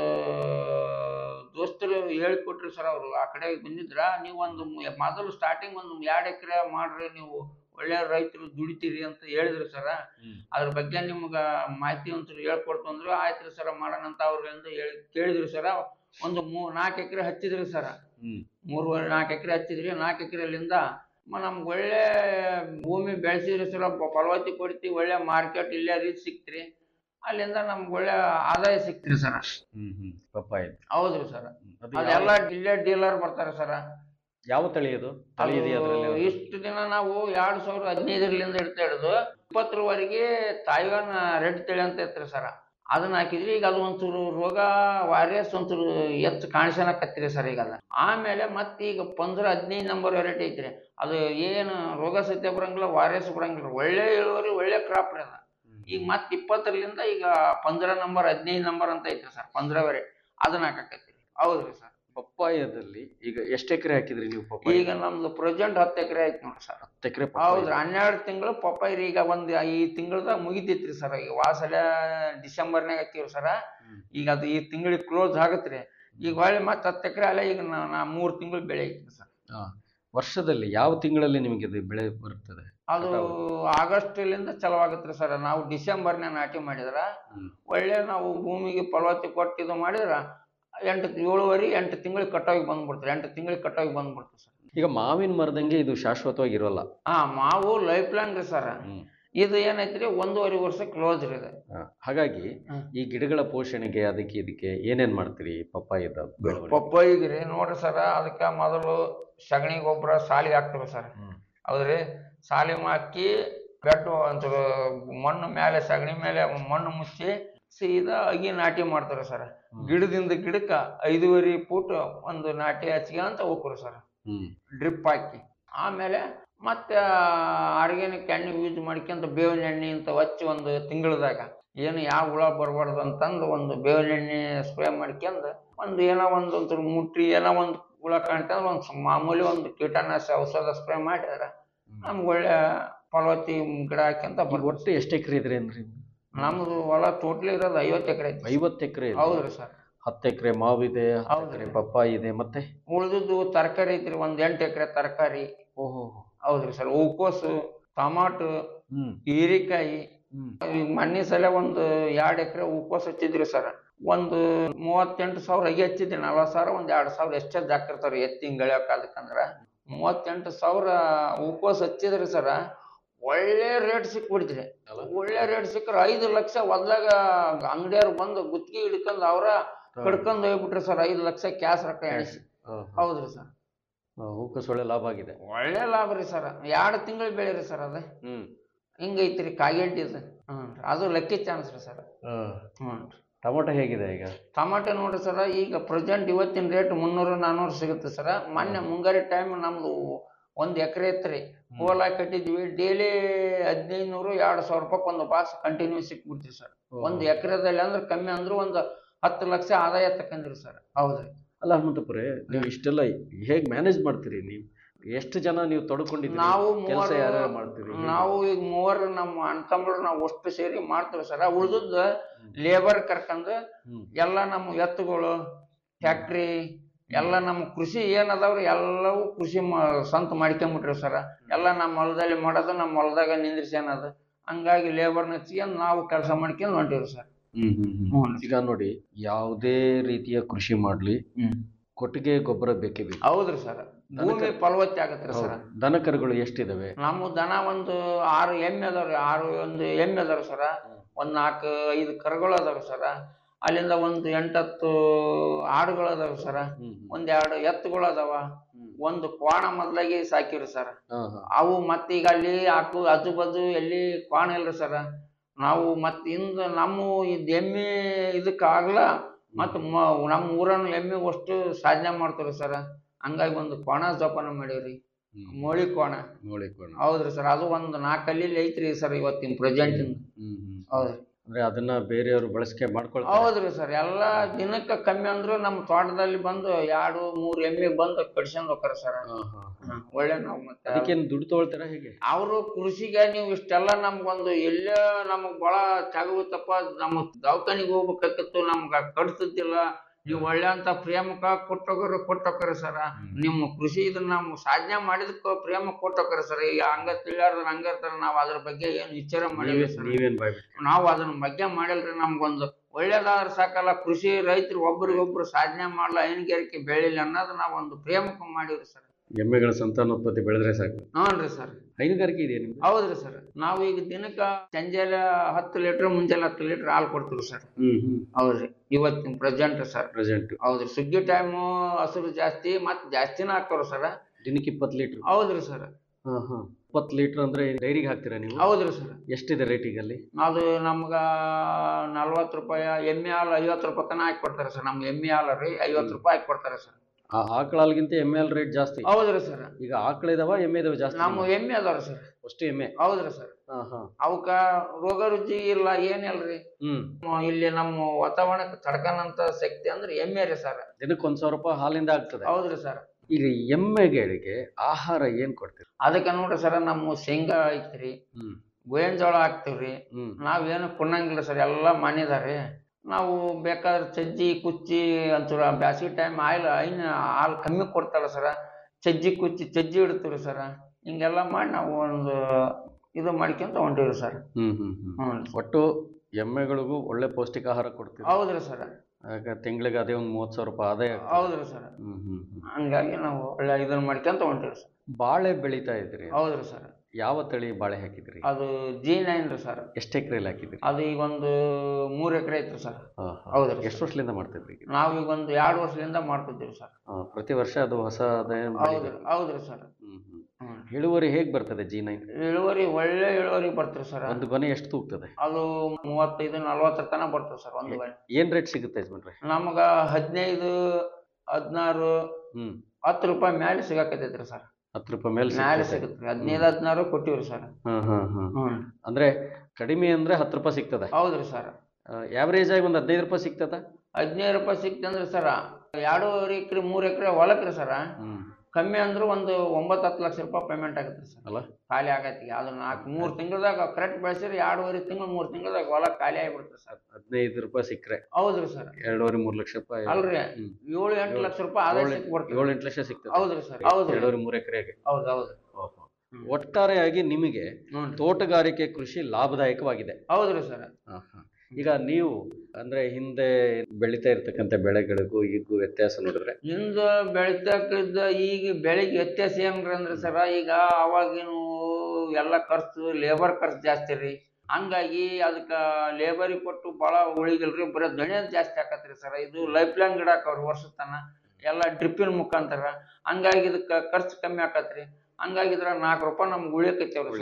ದೋಸ್ತರು ಹೇಳಿಕೊಟ್ರಿ ಸರ್ ಅವರು ಆ ಕಡೆ ಬಂದಿದ್ರ ನೀವು ಒಂದು ಮು- ಮೊದಲು ಸ್ಟಾರ್ಟಿಂಗ್ ಒಂದು ಎರಡು ಎಕರೆ ಮಾಡ್ರಿ ನೀವು ಒಳ್ಳೆ ರೈತರು ದುಡಿತೀರಿ ಅಂತ ಹೇಳಿದ್ರಿ ಸರ ಹ್ಮ್. ಅದ್ರ ಬಗ್ಗೆ ನಿಮ್ಗೆ ಮಾಹಿತಿ ಒಂಚೂರು ಹೇಳ್ಕೊಡ್ತು ಅಂದ್ರು ಆಯ್ತು ರೀ ಸರ ಮಾಡೋಣ ಅಂತ ಅವ್ರಿಂದ ಹೇಳಿ ಕೇಳಿದ್ರಿ ಸರ ಒಂದು ಮೂ ನಾಲ್ಕು ಎಕರೆ ಹಚ್ಚಿದ್ರಿ ಸರ ಹ್ಮ್ ಮೂರುವರೆ ನಾಲ್ಕು ಎಕರೆ ಹಚ್ಚಿದ್ರಿ ನಾಲ್ಕು ಎಕರೆಲಿಂದ ನಮ್ಗೆ ಒಳ್ಳೆ ಭೂಮಿ ಬೆಳೆಸಿದ್ರಿ ಸರ ಪ- ಫಲವತ್ತಿ ಕೊಡ್ತಿ ಒಳ್ಳೆ ಮಾರ್ಕೆಟ್ ಇಲ್ಲೇ ರೀತಿ ಸಿಕ್ತ್ರಿ ಅಲ್ಲಿಂದ ನಮ್ಗೆ ಒಳ್ಳೆ ಆದಾಯ ಸಿಕ್ತ್ರಿ ಸರ ಹ್ಮ್ ಹ್ಮ್ ಪಪ್ಪಾಯ ಹೌದ್ರಿ ಸರ ಅದು ಅದೆಲ್ಲ ಯಾವ- ಇಲ್ಲೇ ಡೀಲರ್ ಬರ್ತಾರೆ ಸರ ಯಾವ ತಳಿ ಅದು ತಳಿ ಇದೆಯಾ ಅದ್ರಲ್ಲಿ ಇಷ್ಟು ದಿನ ನಾವು ಎರಡ್ ಸಾವಿರದ ಹದಿನೈದರಲ್ಲಿಂದ ಹಿಡ್ತಾ ಹಿಡಿದು ಇಪ್ಪತ್ತರವರೆಗೆ ತಾಯ್ವಾನ್ ರೆಡ್ ತಳಿ ಅಂತ ಇರ್ತಾರೆ ಸರ ಅದನ್ನ ಹಾಕಿದ್ರಿ ಈಗ ಅದು ಒಂಚೂರು ರೋಗ ವಾರಿಯಸ್ ಒಂಚೂರು ಹೆಚ್ಚು ಕಾಣಿಸನಕತ್ತೀರಿ ಸರ್ ಈಗ ಅದ ಆಮೇಲೆ ಮತ್ತೆ ಈಗ ಪಂದ್ರ ಹದಿನೈದು ನಂಬರ್ ವೆರೈಟಿ ಐತ್ರಿ ಅದು ಏನು ರೋಗ ಸತ್ಯ ಬರಂಗಿಲ್ಲ ವಾರಿಯಸ್ ಬರಂಗಿಲ್ಲ ಒಳ್ಳೆ ಇಳುವರಿ ಒಳ್ಳೆ ಕ್ರಾಪ್ ರೀ ಅದ ಈಗ ಮತ್ತೆ ಇಪ್ಪತ್ತರಲ್ಲಿಂದ ಈಗ ಪಂದ್ರ ನಂಬರ್ ಹದಿನೈದು ನಂಬರ್ ಅಂತ ಐತ್ರಿ ಸರ್ ಪಂದ್ರ ವೆರೈಟಿ ಅದನ್ನ ಹಾಕಕತ್ತೀರಿ ಹೌದ್ರಿ ಸರ್ ಪಪ್ಪಾಯದಲ್ಲಿ ಈಗ ಎಷ್ಟು ಎಕರೆ ಹಾಕಿದ್ರಿ ನೀವು ಪಪ್ಪಾಯ ಈಗ ನಮ್ದು ಪ್ರೆಸೆಂಟ್ ಹತ್ತು ಎಕರೆ ಐತಿ ನೋಡಿ ಸರ್ ಹತ್ತು ಎಕರೆ ಹೌದ್ರಿ ಹನ್ನೆರಡು ತಿಂಗಳು ಪಪ್ಪಾಯಿ ಈಗ ಒಂದ್ ಈ ತಿಂಗಳದಾಗ ಮುಗಿತೈತ್ರಿ ಸರ್ ಈಗ ವಾಸಲ ಡಿಸೆಂಬರ್ನಾಗ ಹಾಕಿವ್ರಿ ಸರ ಹ್ಮ್. ಈಗ ಅದು ಈ ತಿಂಗಳಿಗೆ ಕ್ಲೋಸ್ ಆಗತ್ರಿ ಈಗ ಹೊಳ್ಳಿ ಮತ್ತೆ ಹತ್ತು ಎಕರೆ ಅಲ್ಲ ಈಗ ನಾ ನಾ ಮೂರು ತಿಂಗಳು ಬೆಳೆ ಐತ್ರಿ ಸರ್ ವರ್ಷದಲ್ಲಿ ಯಾವ ತಿಂಗಳಲ್ಲಿ ನಿಮಗೆ ಇದು ಬೆಳೆ ಬರ್ತದೆ ಅದು ಆಗಸ್ಟ್ಲಿಂದ ಚಲೋ ಆಗತ್ರಿ ಸರ್ ನಾವು ಡಿಸೆಂಬರ್ನಾಗ ನಾಟಿ ಮಾಡಿದ್ರ ಹ್ಮ್. ಒಳ್ಳೆ ನಾವು ಭೂಮಿಗೆ ಫಲವತ್ತಿ ಕೊಟ್ಟು ಇದು ಮಾಡಿದ್ರ ಎಂಟು ಏಳುವರೆ ಎಂಟು ತಿಂಗಳಿಗೆ ಕಟಾವಿಗೆ ಬಂದ್ಬಿಡ್ತಾರೆ ಎಂಟು ತಿಂಗಳಿಗೆ ಕಟಾವಿಗೆ ಬಂದ್ಬಿಡ್ತಾರೆ ಸರ್ ಈಗ ಮಾವಿನ ಮರದಂಗೆ ಇದು ಶಾಶ್ವತವಾಗಿ ಇರೋಲ್ಲ ಹಾ ಮಾವು ಲೈಫ್ ಲಾಂಗ್ ರೀ ಸರ್ ಹ್ಮ್. ಇದು ಏನೈತ್ರಿ ಒಂದೂವರೆ ವರ್ಷ ಕ್ಲೋಸ್ ರೀ ಇದು ಆ, ಹಾಗಾಗಿ ಹ್ಮ್. ಈ ಗಿಡಗಳ ಪೋಷಣೆಗೆ ಅದಕ್ಕೆ ಇದಕ್ಕೆ ಏನೇನ್ ಮಾಡ್ತೀರಿ ಪಪ್ಪಾಯದ ಬೆಳವಣಿಗೆ ಪಪ್ಪಾಯಿಗೆ ರೀ ನೋಡ್ರಿ ಸರ ಅದಕ್ಕೆ ಮೊದಲು ಸಗಣಿ ಗೊಬ್ಬರ ಸಾಲಿಗೆ ಹಾಕ್ತೀವಿ ಸರ್ ಹ್ಮ್. ಹೌದ್ರಿ ಸಾಲಿ ಹಾಕಿ ಬೆಡ್ ಒಂಚೂರು ಮಣ್ಣು ಮೇಲೆ ಸಗಣಿ ಮೇಲೆ ಮಣ್ಣು ಮುಚ್ಚಿ ಸೀದಾ ಅಗಿ ನಾಟಿ ಮಾಡ್ತಾರೆ ಸರ್ ಹ್ಮ್. ಗಿಡದಿಂದ ಗಿಡಕ್ಕೆ ಐದೂವರೆ ಫೂಟ್ ಒಂದು ನಾಟಿ ಹಚ್ಚಿಗೆ ಅಂತ ಹೋಗ್ರಿ ಸರ್ ಹ್ಮ್ ಡ್ರಿಪ್ ಹಾಕಿ ಆಮೇಲೆ ಮತ್ತೆ ಆರ್ಗ್ಯಾನಿಕ್ ಎಣ್ಣೆ ಯೂಸ್ ಮಾಡ್ಕೊಂತ ಬೇವಿನ ಎಣ್ಣೆ ಅಂತ ಹಚ್ಚಿ ಒಂದು ತಿಂಗಳದಾಗ ಏನು ಯಾವ ಹುಳ ಬರಬಾರ್ದು ಅಂತಂದು ಒಂದು ಬೇವಿನ ಎಣ್ಣೆ ಸ್ಪ್ರೇ ಮಾಡ್ಕೊಂಡು ಒಂದು ಏನೋ ಒಂದು ಒಂಚೂರು ಮುಟ್ಟಿ ಏನೋ ಒಂದು ಹುಳ ಕಾಣ್ತಂದ್ರೆ ಒಂದು ಸ- ಮಾಮೂಲಿ ಒಂದು ಕೀಟನಾಶ ಔಷಧ ಸ್ಪ್ರೇ ಮಾಡಿದ್ರೆ ನಮ್ಗೆ ಒಳ್ಳೆ ಫಲವತ್ತಿ ಗಿಡ ಹಾಕ್ಯಂತ ಈಗ ಬರ್ಬೋದು ಒಟ್ಟು ಎಷ್ಟು ಎಕರೆ ಇದ್ರಿ ಅಂದ್ರಿ ನಮ್ದು ಹೊಲ ಟೋಟ್ಲಿ ಇರೋದು ಐವತ್ತು ಎಕರೆ ಐತಿ ಐವತ್ತು ಎಕರೆ ಹೌದ್ರಿ ಸರ್ ಹತ್ತು ಎಕರೆ ಮಾವಿದೆ ಹತ್ತು ಹೌದ್ರಿ. ಎಕರೆ ಪಪ್ಪಾಯಿ ಇದೆ ಮತ್ತೆ ಉಳಿದಿದ್ದು ತರಕಾರಿ ಐತ್ರಿ ಒಂದ್ ಎಂಟು ಎಕರೆ ತರಕಾರಿ ಓಹೋ ಹೌದ್ರಿ ಸರ್ ಹೂಕೋಸು ಟಮಾಟು ಹ್ಮ್ ಹೀರಿಕಾಯಿ ಹ್ಮ್ ಈಗ ಮೊನ್ನೆ ಸಲ ಒಂದು ಎರಡು ಎಕರೆ ಹೂಕೋಸ್ ಹಚ್ಚಿದ್ರಿ ಸರ್ ಒಂದು ಮೂವತ್ತೆಂಟು ಸಾವಿರ ಅಗಿ ಹಚ್ಚಿದ್ರಿ ನಲ್ವತ್ತು ಸಾವಿರ ಒಂದ್ ಎರಡು ಸಾವಿರ ಎಷ್ಟೇ ಜಾಕಿರ್ತಾವ್ರಿ ಎತ್ತಿ ಗಳಿಯೋಕೆ ಅದಕ್ಕಂದ್ರ ಮೂವತ್ತೆಂಟು ಸಾವಿರ ಹೂಕೋಸ್ ಹಚ್ಚಿದ್ರಿ ಸರ ಒಳ್ಳೆ ರೇಟ್ ಸಿಕ್ಬಿಡ್ತ್ರಿ ಅಲ್ಲ? ಒಳ್ಳೆ ರೇಟ್ ಸಿಕ್ಕ್ರ ಐದು ಲಕ್ಷ ಒದ್ಲಾಗ ಅಂಗಡಿಯವ್ರು ಬಂದು ಗುತ್ತಿಗೆ ಹಿಡ್ಕೊಂಡ್ ಅವ್ರ ಕಡ್ಕೊಂಡ್ ಹೋಗ್ಬಿಟ್ರಿ ಸರ್ ಐದು ಲಕ್ಷ ಕ್ಯಾಶ್ ರೊಕ್ಕ ಎಣಿಸಿ ಹೌದ್ರಿ ಸರ್ ಹೂಕಸ್ ಒಳ್ಳೆ ಲಾಭ ಆಗಿದೆ ಒಳ್ಳೆ ಲಾಭ ರೀ ಸರ್ ಎರಡು ತಿಂಗಳು ಬೆಳೆ ರೀ ಸರ್ ಅದ ಹ್ಮ್ ಹಿಂಗೈತ್ರಿ ಕಾಗೆಡ್ಡಿ ಇದು ಹ್ಞೂ ಅದು ಲಕ್ಕಿ ಚಾನ್ಸ್ ರೀ ಸರ್ ಹ್ಞೂ ಟೊಮೊಟೊ ಹೇಗಿದೆ ಈಗ ಟಮಾಟೆ ನೋಡ್ರಿ ಸರ ಈಗ ಪ್ರೆಸೆಂಟ್ ಇವತ್ತಿನ ರೇಟ್ ಮುನ್ನೂರು ನಾನ್ನೂರು ಸಿಗುತ್ತೆ ಸರ ಮೊನ್ನೆ ಮುಂಗಾರಿ ಟೈಮ್ ನಮ್ದು ಒಂದು ಎಕರೆ ಇತ್ತು ಹೋಲ ಕಟ್ಟಿದ್ವಿ ಡೈಲಿ ಹದಿನೈದು ನೂರು ಎರಡು ಸಾವಿರ ರೂಪಾಯಿ ಒಂದು ಬಾಕ್ಸ್ ಕಂಟಿನ್ಯೂ ಸಿಕ್ಬಿಡ್ತೀವಿ ಸರ್ ಒಂದು ಎಕರೆದಲ್ಲಿ ಅಂದ್ರೆ ಕಮ್ಮಿ ಅಂದ್ರೆ ಒಂದು ಹತ್ತು ಲಕ್ಷ ಆದಾಯ ತಕಂದ್ರಿ ಸರ್ ಹೌದ್ರಿ ಅಲ್ಲ ಹನುಮಂತಪುರೇ ನೀವು ಇಷ್ಟೆಲ್ಲ ಹೇಗ್ ಮ್ಯಾನೇಜ್ ಮಾಡ್ತೀರಿ ನೀವು ಎಷ್ಟು ಜನ ನೀವು ತೊಡ್ಕೊಂಡಿದ್ದೀರಿ ನಾವು ಕೆಲಸ ಮೂವರು ಯಾರ್ಯಾರು ಮಾಡ್ತೀರಿ ನಾವು ಈಗ ಮೂವರು ನಮ್ಮ ಅಣ್ಣ ತಮ್ಮರು ನಾವು ಅಷ್ಟು ಸೇರಿ ಮಾಡ್ತೀವಿ ಸರ ಉಳ್ದದ್ದು ಲೇಬರ್ ಕರ್ಕೊಂಡು ಹ್ಮ್. ಎಲ್ಲ ನಮ್ಮ ಎತ್ತುಗಳು ಫ್ಯಾಕ್ಟ್ರಿ ಎಲ್ಲ ನಮ್ಮ ಕೃಷಿ ಏನದಾವ್ರಿ ಎಲ್ಲವೂ ಕೃಷಿ ಮಾ ಸ್ವಂತ ಮಾಡ್ಕೊಂಬಿಟ್ರಿ ಸರ ಎಲ್ಲ ನಮ್ಮ ಹೊಲದಲ್ಲಿ ಮಾಡೋದು ನಮ್ಮ ಹೊಲದಾಗ ನಿಂದ್ರಿಸ್ಯಾನದು ಹಂಗಾಗಿ ಲೇಬರ್ನ ಹಚ್ಕೊಂಡು ನಾವು ಕೆಲಸ ಮಾಡ್ಕೊಂಡು ಹೊಂಟೀವಿ ಸರ್ ಹ್ಮ್ ಹ್ಮ್ ಹ್ಮ್. ಹ್ಞೂ ಈಗ ನೋಡಿ ಯಾವುದೇ ರೀತಿಯ ಕೃಷಿ ಮಾಡ್ಲಿ ಹ್ಮ್. ಕೊಟ್ಟಿಗೆ ಗೊಬ್ಬರ ಬೇಕೇ ಬೇಕು ಹೌದ್ರಿ ಸರ್ ಭೂಮಿ ಫಲವತ್ತೆ ಆಗತ್ರಿ ಸರ್ ಹೌದು. ದನ ಕರುಗಳು ಎಷ್ಟಿದಾವೆ ನಮ್ಮ ದನ ಒಂದು ಆರು ಎಮ್ಮೆ ಅದಾವ್ರಿ ಆರು ಒಂದು ಎಮ್ಮೆ ಅದಾವ್ರಿ ಸರ ಒಂದ್ ನಾಲ್ಕು ಐದು ಕರುಗಳು ಅದಾವ್ರಿ ಸರ ಅಲ್ಲಿಂದ ಒಂದು ಎಂಟತ್ತು ಆಡುಗಳು ಅದಾವ್ರಿ ಸರ ಹ್ಮ್ ಹ್ಮ್. ಒಂದ್ ಎರಡು ಎತ್ತುಗಳು ಅದಾವ ಹ್ಮ್. ಒಂದು ಕ್ವಾಣ ಮೊದ್ಲಾಗಿ ಸಾಕಿವ್ರಿ ಸರ್ ಹಾ, ಹಾ. ಅವು ಮತ್ತೆ ಈಗ ಅಲ್ಲಿ ಹಾಕು ಆಜು ಬಾಜು ಎಲ್ಲಿ ಕ್ವಾಣ ಇಲ್ರಿ ಸರ ನಾವು ಮತ್ ಇಂದ ನಮ್ಮ ಇದ್ ಎಮ್ಮೆ ಇದಕ್ಕ ಆಗ್ಲ ಮತ್ ಮ- ನಮ್ಮ ಊರನ್ನ ಎಮ್ಮೆ ಅಷ್ಟು ಸಾಧನೆ ಮಾಡ್ತಾವ್ರಿ ಸರ ಹಂಗಾಗಿ ಒಂದು ಕ್ವಾಣ ಜೋಪಾನ ಮಾಡೀವ್ರಿ ಹ್ಮ್. ಮೋಳಿ ಕ್ವಾಣ ನೋಡಿಕೊಳ್ಳ ಹೌದ್ರಿ ಸರ್ ಅದು ಒಂದು ನಾಲ್ಕು ಅಲ್ಲಿ ಐತ್ರಿ ಸರ್ ಇವತ್ತಿನ ಪ್ರೆಸೆಂಟ್ ಹ್ಮ್ ಹ್ಮ್. ಹೌದ್ರಿ ಅಂದ್ರೆ ಅದನ್ನ ಬೇರೆಯವರು ಬಳಕೆ ಮಾಡ್ಕೊಳ್ತಾರೆ ಹೌದ್ರಿ ಸರ್ ಎಲ್ಲಾ ದಿನಕ್ಕ ಕಮ್ಮಿ ಅಂದ್ರು ನಮ್ಮ ತೋಟದಲ್ಲಿ ಬಂದು ಎರಡು ಮೂರ್ ಎಮ್ಮೆ ಬಂದು ಕಡ್ಸ್ಕೊಂಡ್ ಹೋಗ್ತಾರ ಸರ್ ಹಾ, ಹಾ, ಹಾ. ಒಳ್ಳೆ ನಾವು ಮತ್ತೆ ಅದಕ್ಕೇನ್ ದುಡ್ಡು ತಗೊಳ್ತಾರ ಹೇಗೆ ಅವರು ಕೃಷಿಗೆ ನೀವು ಇಷ್ಟೆಲ್ಲ ನಮ್ಗೊಂದು ಎಲ್ಲ ನಮಗ್ ಬಹಳ ತ್ಯಾಗವಿತ್ತಪ್ಪ ನಮ್ಮ ದವಾಖಾನಿಗೆ ಹೋಗ್ಬೇಕಾಗಿತ್ತು ನಮ್ಗ ಕಟ್ತಿದ್ದಿಲ್ಲ ನೀವು ಒಳ್ಳೆ ಅಂತ ಪ್ರೇಮಕ್ಕ ಕೊಟ್ಟೋಗರು ಕೊಟ್ಟೋಕರ ಸರ ನಿಮ್ಮ ಕೃಷಿ ಇದನ್ನ ನಾವು ಸಾಧನೆ ಮಾಡಿದಕ್ಕ ಪ್ರೇಮ ಕೊಟ್ಟೋಕರ ಸರ್ ಈಗ ಹಂಗ ತಿಳಿಯಾರ್ದ್ರ ಹಂಗ ಇರ್ತಾರ ನಾವ್ ಅದ್ರ ಬಗ್ಗೆ ಏನು ವಿಚಾರ ಮಾಡಿಲ್ಲ ನೀವೇ ಸರ್ ನೀವೇನ್ ಬಾಯ್ಬಿಟ್ಟು ನಾವು ಅದನ್ನ ಬಗ್ಗೆ ಮಾಡಿಲ್ರಿ ನಮ್ಗೊಂದು ಒಳ್ಳೇದಾದ್ರ ಸಾಕಲ್ಲ ಕೃಷಿ ರೈತರು ಒಬ್ರಿಗೊಬ್ರು ಸಾಧನೆ ಮಾಡಲ್ಲ ಹೈನುಗಾರಿಕೆ ಬೆಳಿಲ್ಲ ಅನ್ನೋದು ನಾವು ಒಂದು ಪ್ರೇಮಕ್ಕೆ ಮಾಡಿವ್ರಿ ಸರ್ ಎಮ್ಮೆಗಳ ಸಂತಾನೋತ್ಪತ್ತಿ ಬೆಳೆದ್ರೆ ಸಾಕು ಹ್ಞೂನ್ರಿ ಸರ್ ಹೈನುಗಾರಿಕೆ ಇದೆಯಾ ನಿಮ್ದು ಹೌದ್ರಿ ಸರ್ ನಾವು ಈಗ ದಿನಕ್ಕ ಸಂಜೆಲ ಹತ್ತು ಲೀಟರ್ ಮುಂಜಾನೆ ಹತ್ತು ಲೀಟರ್ ಹಾಲು ಕೊಡ್ತೀವಿ ಸರ್ ಹ್ಮ್ ಹ್ಮ್ ಹೌದ್ರಿ ಇವತ್ತಿನ ಪ್ರೆಸೆಂಟ್ ಸರ್ ಪ್ರೆಸೆಂಟ್ ಹೌದ್ರಿ ಸುಗ್ಗಿ ಟೈಮು ಹಸಿರು ಜಾಸ್ತಿ ಮತ್ ಜಾಸ್ತಿನ ಹಾಕ್ತಾವ್ರಿ ಸರ್ ದಿನಕ್ಕೆ ಇಪ್ಪತ್ತು ಲೀಟರ್ ಹೌದ್ರಿ ಸರ್ ಹಾ ಹಾ ಇಪ್ಪತ್ತು ಲೀಟರ್ ಅಂದ್ರೆ ಡೈರಿಗೆ ಹಾಕ್ತೀರಾ ನೀವು ಹೌದ್ರಿ ಸರ್ ಎಷ್ಟಿದೆ ರೇಟ್ ಈಗ ಅಲ್ಲಿ ಅದು ನಮ್ಗ ನಲ್ವತ್ತು ರೂಪಾಯಿ ಎಮ್ಮೆ ಹಾಲು ಐವತ್ತು ರೂಪಾಯಿ ತನಕ ಹಾಕಿ ಕೊಡ್ತಾರೆ ಸರ್ ನಮ್ಗೆ ಎಮ್ಮೆ ಹಾಲು ರೀ ಐವತ್ತು ರೂಪಾಯಿ ಹಾಕಿ ಕೊಡ್ತಾರೆ ಸರ್ ಆ ಆಕಳ ಹಾಲ್ಗಿಂತ ಎಮ್ಮೆ ಹಾಲ್ ರೇಟ್ ಜಾಸ್ತಿ ಹೌದ್ರಿ ಸರ್ ಈಗ ಆಕಳ ಇದಾವ ಎಮ್ಮೆ ಇದಾವ ಜಾಸ್ತಿ ನಮ್ಮ ಎಮ್ಮೆ ಅದಾವ್ರಿ ಸರ್ ಅಷ್ಟು ಎಮ್ಮೆ ಹೌದ್ರಿ ಸರ್ ಹಾ ಹಾ ಅವಕ್ಕ ರೋಗ ರುಚಿ ಇಲ್ಲ ಏನಿಲ್ರಿ ಹ್ಮ್ ಮ- ಇಲ್ಲಿ ನಮ್ಮ ವಾತಾವರಣಕ್ಕೆ ತಡ್ಕನಂತ ಶಕ್ತಿ ಅಂದ್ರೆ ಎಮ್ಮೆ ರೀ ಸರ್ ದಿನಕ್ಕೆ ಒಂದ್ ಸಾವಿರ ರೂಪಾಯಿ ಹಾಲಿಂದ ಆಗ್ತದೆ ಹೌದ್ರಿ ಸರ್ ಈಗ ಎಮ್ಮೆಗಳಿಗೆ ಆಹಾರ ಏನ್ ಕೊಡ್ತೀರಿ ಅದಕ್ಕೆ ನೋಡ್ರಿ ಸರ್ ನಮ್ಮ ಶೇಂಗಾ ಐತ್ರಿ ಹ್ಮ್ ಗೋವಿನ ಜೋಳ ಹಾಕ್ತಿವ್ರಿ ಹ್ಮ್ ನಾವೇನು ಕೊನ್ನಂಗಿಲ್ಲ ಸರ್ ಎಲ್ಲ ಮನಿದಾರಿ ನಾವು ಬೇಕಾದ್ರೆ ಸಜ್ಜಿ ಕುಚ್ಚಿ ಒಂಚೂರು ಬ್ಯಾಸಿಗೆ ಟೈಮ್ ಆಯಿಲ್ ಐನ್ ಹಾಲು ಕಮ್ಮಿ ಕೊಡ್ತಾರ ಸರ ಸಜ್ಜಿ ಕುಚ್ಚಿ ಸಜ್ಜಿ ಇಡ್ತೀವಿ ಸರ ಹಿಂಗೆಲ್ಲ ಮಾಡಿ ನಾವು ಒಂದು ಇದು ಮಾಡ್ಕೊಂತ ಹೊಂಟೀವಿ ಸರ್ ಹ್ಮ್ ಹ್ಮ್ ಹ್ಮ್ ಹ್ಞೂ ಒಟ್ಟು ಎಮ್ಮೆಗಳಿಗೂ ಒಳ್ಳೆ ಪೌಷ್ಟಿಕ ಆಹಾರ ಕೊಡ್ತೀವಿ ಹೌದ್ರಿ ಸರ್ ಆಗ ತಿಂಗಳಿಗೆ ಅದೇ ಒಂದ್ ಮೂವತ್ ಸಾವಿರ ರೂಪಾಯಿ ಆದಾಯ ಆಗ್ತದೆ. ಹೌದ್ರಿ ಸರ್ ಹ್ಮ್ ಹ್ಮ್ ಹ್ಮ್ ಹಂಗಾಗಿ ನಾವು ಒಳ್ಳೆ ಇದನ್ನ ಮಾಡ್ಕೊಂತ ಹೊಂಟೀವಿ ಸರ್ ಬಾಳೆ ಬೆಳಿತಾ ಇದ್ರಿ ಹೌದ್ರಿ ಸರ್ ಯಾವ ತಳಿ ಬಾಳೆ ಹಾಕಿದ್ರಿ ಅದು ಜಿ ನೈನ್ ರೀ ಸರ್ ಎಷ್ಟು ಎಕರೆಲಿ ಹಾಕಿದ್ರಿ ಅದು ಈಗ ಒಂದು ಮೂರು ಎಕರೆ ಐತ್ರಿ ಸರ್ ಹಾ, ಹಾ. ಹೌದ್ರಿ ಸರ್. ಎಷ್ಟು ವರ್ಷದಿಂದ ಮಾಡ್ತಿದ್ರಿ ಈಗ? ನಾವು ಈಗ ಒಂದು ಎರಡು ವರ್ಷದಿಂದ ಮಾಡ್ತಿದ್ದೀವಿ ಸರ್ ಆ, ಪ್ರತಿ ವರ್ಷ ಅದು ಹೊಸ ಆದಾಯ ಹೌದ್ರಿ ಬೆಳೀತದೆ. ಹೌದ್ರಿ ಸರ್ ಹ್ಮ್ ಹ್ಮ್ ಹ್ಞೂ ಇಳುವರಿ ಹೇಗ್ ಬರ್ತದೆ ಜಿ ನೈನ್ ಇಳುವರಿ ಒಳ್ಳೆ ಇಳುವರಿ ಬರ್ತೀರಿ ಸರ್ ಒಂದು ಗೊನೆ ಎಷ್ಟು ತೂಗ್ತದೆ ಅದು ಮೂವತ್ತೈದು ನಲ್ವತ್ತರ ತನಕ ಬರ್ತದೆ ಸರ್ ಒಂದು ಗಾಡಿ ಏನ್ ರೇಟ್ ಸಿಗುತ್ತೆ ಯಜಮಾನ್ರೆ ನಮಗ ಹದಿನೈದು ಹದಿನಾರು ಹ್ಮ್ ಹತ್ತು ರೂಪಾಯಿ ಮ್ಯಾಲೆ ಸಿಗಾಕತೈತ್ರಿ ಸರ್ ಹತ್ತು ರೂಪಾಯಿ ಮೇಲೆ ಮ್ಯಾಲೆ ಸಿಗ್ತದೆ. ಸಿಗುತ್ತೆ ಹದಿನೈದು ಹದಿನಾರು ಕೊಟ್ಟಿವ್ರಿ ಸರ್ ಹಾ ಹಾ ಹಾ ಹ್ಞೂ ಅಂದ್ರೆ ಕಡಿಮೆ ಅಂದ್ರೆ ಹತ್ತು ರೂಪಾಯಿ ಸಿಗ್ತದೆ ಹೌದ್ರಿ ಸರ್ ಆವರೇಜ್ ಆಗಿ ಒಂದ್ ಹದಿನೈದು ರೂಪಾಯಿ ಸಿಗ್ತದ ಹದಿನೈದು ರೂಪಾಯಿ ಸಿಕ್ತಂದ್ರೆ ಸರ ಎರಡೂವರೆ ಎಕರೆ ಮೂರು ಎಕರೆ ಹೊಲಕ್ರಿ ಸರ ಹ್ಮ್ ಕಮ್ಮಿ ಅಂದ್ರೂ ಒಂದು ಒಂಬತ್ತು ಹತ್ತು ಲಕ್ಷ ರೂಪಾಯಿ ಪೇಮೆಂಟ್ ಆಗುತ್ತೆ ಸರ್ ಅಲ್ಲ ಖಾಲಿ ಆಗತ್ತಿಗೆ ಅದು ನಾಲ್ಕು ಮೂರು ತಿಂಗಳದಾಗ ಕರೆಕ್ಟ್ ಬೆಳೆಸಿರಿ ಎರಡೂವರೆ ತಿಂಗಳು ಮೂರು ತಿಂಗಳದಾಗ ಹೊಲ ಖಾಲಿ ಆಗಿಬಿಡ್ತದೆ ಸರ್ ಹದಿನೈದು ರೂಪಾಯಿ ಸಿಕ್ಕರೆ ಹೌದ್ರಿ ಸರ್ ಎರಡೂವರೆ ಮೂರು ಲಕ್ಷ ರೂಪಾಯಿ ಅಲ್ರಿ ಹ್ಮ್. ಏಳು ಎಂಟು ಲಕ್ಷ ರೂಪಾಯಿ ಆದಾಯ ಏಳು- ಸಿಕ್ಬಿಡ್ತದೆ ಏಳು ಎಂಟು ಲಕ್ಷ ಸಿಗ್ತದೆ ಹೌದ್ರಿ ಸರ್ ಹೌದ್ರಿ ಎರಡೂವರೆ ಮೂರು ಎಕರೆಗೆ ಹೌದು ಹೌದು ಹ್ಮ್. ಒಟ್ಟಾರೆಯಾಗಿ ನಿಮಗೆ ಹ್ಞೂ ತೋಟಗಾರಿಕೆ ಕೃಷಿ ಲಾಭದಾಯಕವಾಗಿದೆ ಹೌದ್ರಿ ಸರ್ ಈಗ ನೀವು ಅಂದ್ರೆ ಹಿಂದೆ ಬೆಳೀತಾ ಇರ್ತಕ್ಕಂಥ ಬೆಳೆಗಳಿಗೂ ಈಗೂ ವ್ಯತ್ಯಾಸ ನೋಡಿದ್ರೆ ಹಿಂದ ಬೆಳಿತಕ್ಕಿದ್ದ ಈಗ ಬೆಳಿಗ್ಗೆ ವ್ಯತ್ಯಾಸ ಏನ್ರಿ ಅಂದ್ರೆ ಸರ ಈಗ ಅವಾಗಿನ ಎಲ್ಲ ಖರ್ಚು ಲೇಬರ್ ಖರ್ಚು ಜಾಸ್ತಿ ರೀ ಹಂಗಾಗಿ ಅದಕ್ಕೆ ಲೇಬರಿಗೆ ಕೊಟ್ಟು ಭಾಳ ಉಳಿಗಿಲ್ರಿ ಬರೀ ದಣಿ ಜಾಸ್ತಿ ಆಕತ್ರಿ ಸರ್ ಇದು ಲೈಫ್ ಲೈನ್ ಗಿಡ ಹಾಕವ್ರಿ ವರ್ಷ ತನ ಎಲ್ಲ ಡ್ರಿಪ್ಪಿನ ಮುಖಾಂತರ ಹಂಗಾಗಿ ಇದಕ್ಕೆ ಖರ್ಚು ಕಮ್ಮಿ ಆಕತ್ರಿ ಹಂಗಾಗಿ ಇದ್ರ ನಾಲ್ಕು ರೂಪಾಯಿ ನಮ್ಗೆ ಉಳಿಯಕತ್ತೇವ್ರಿ ಸರ್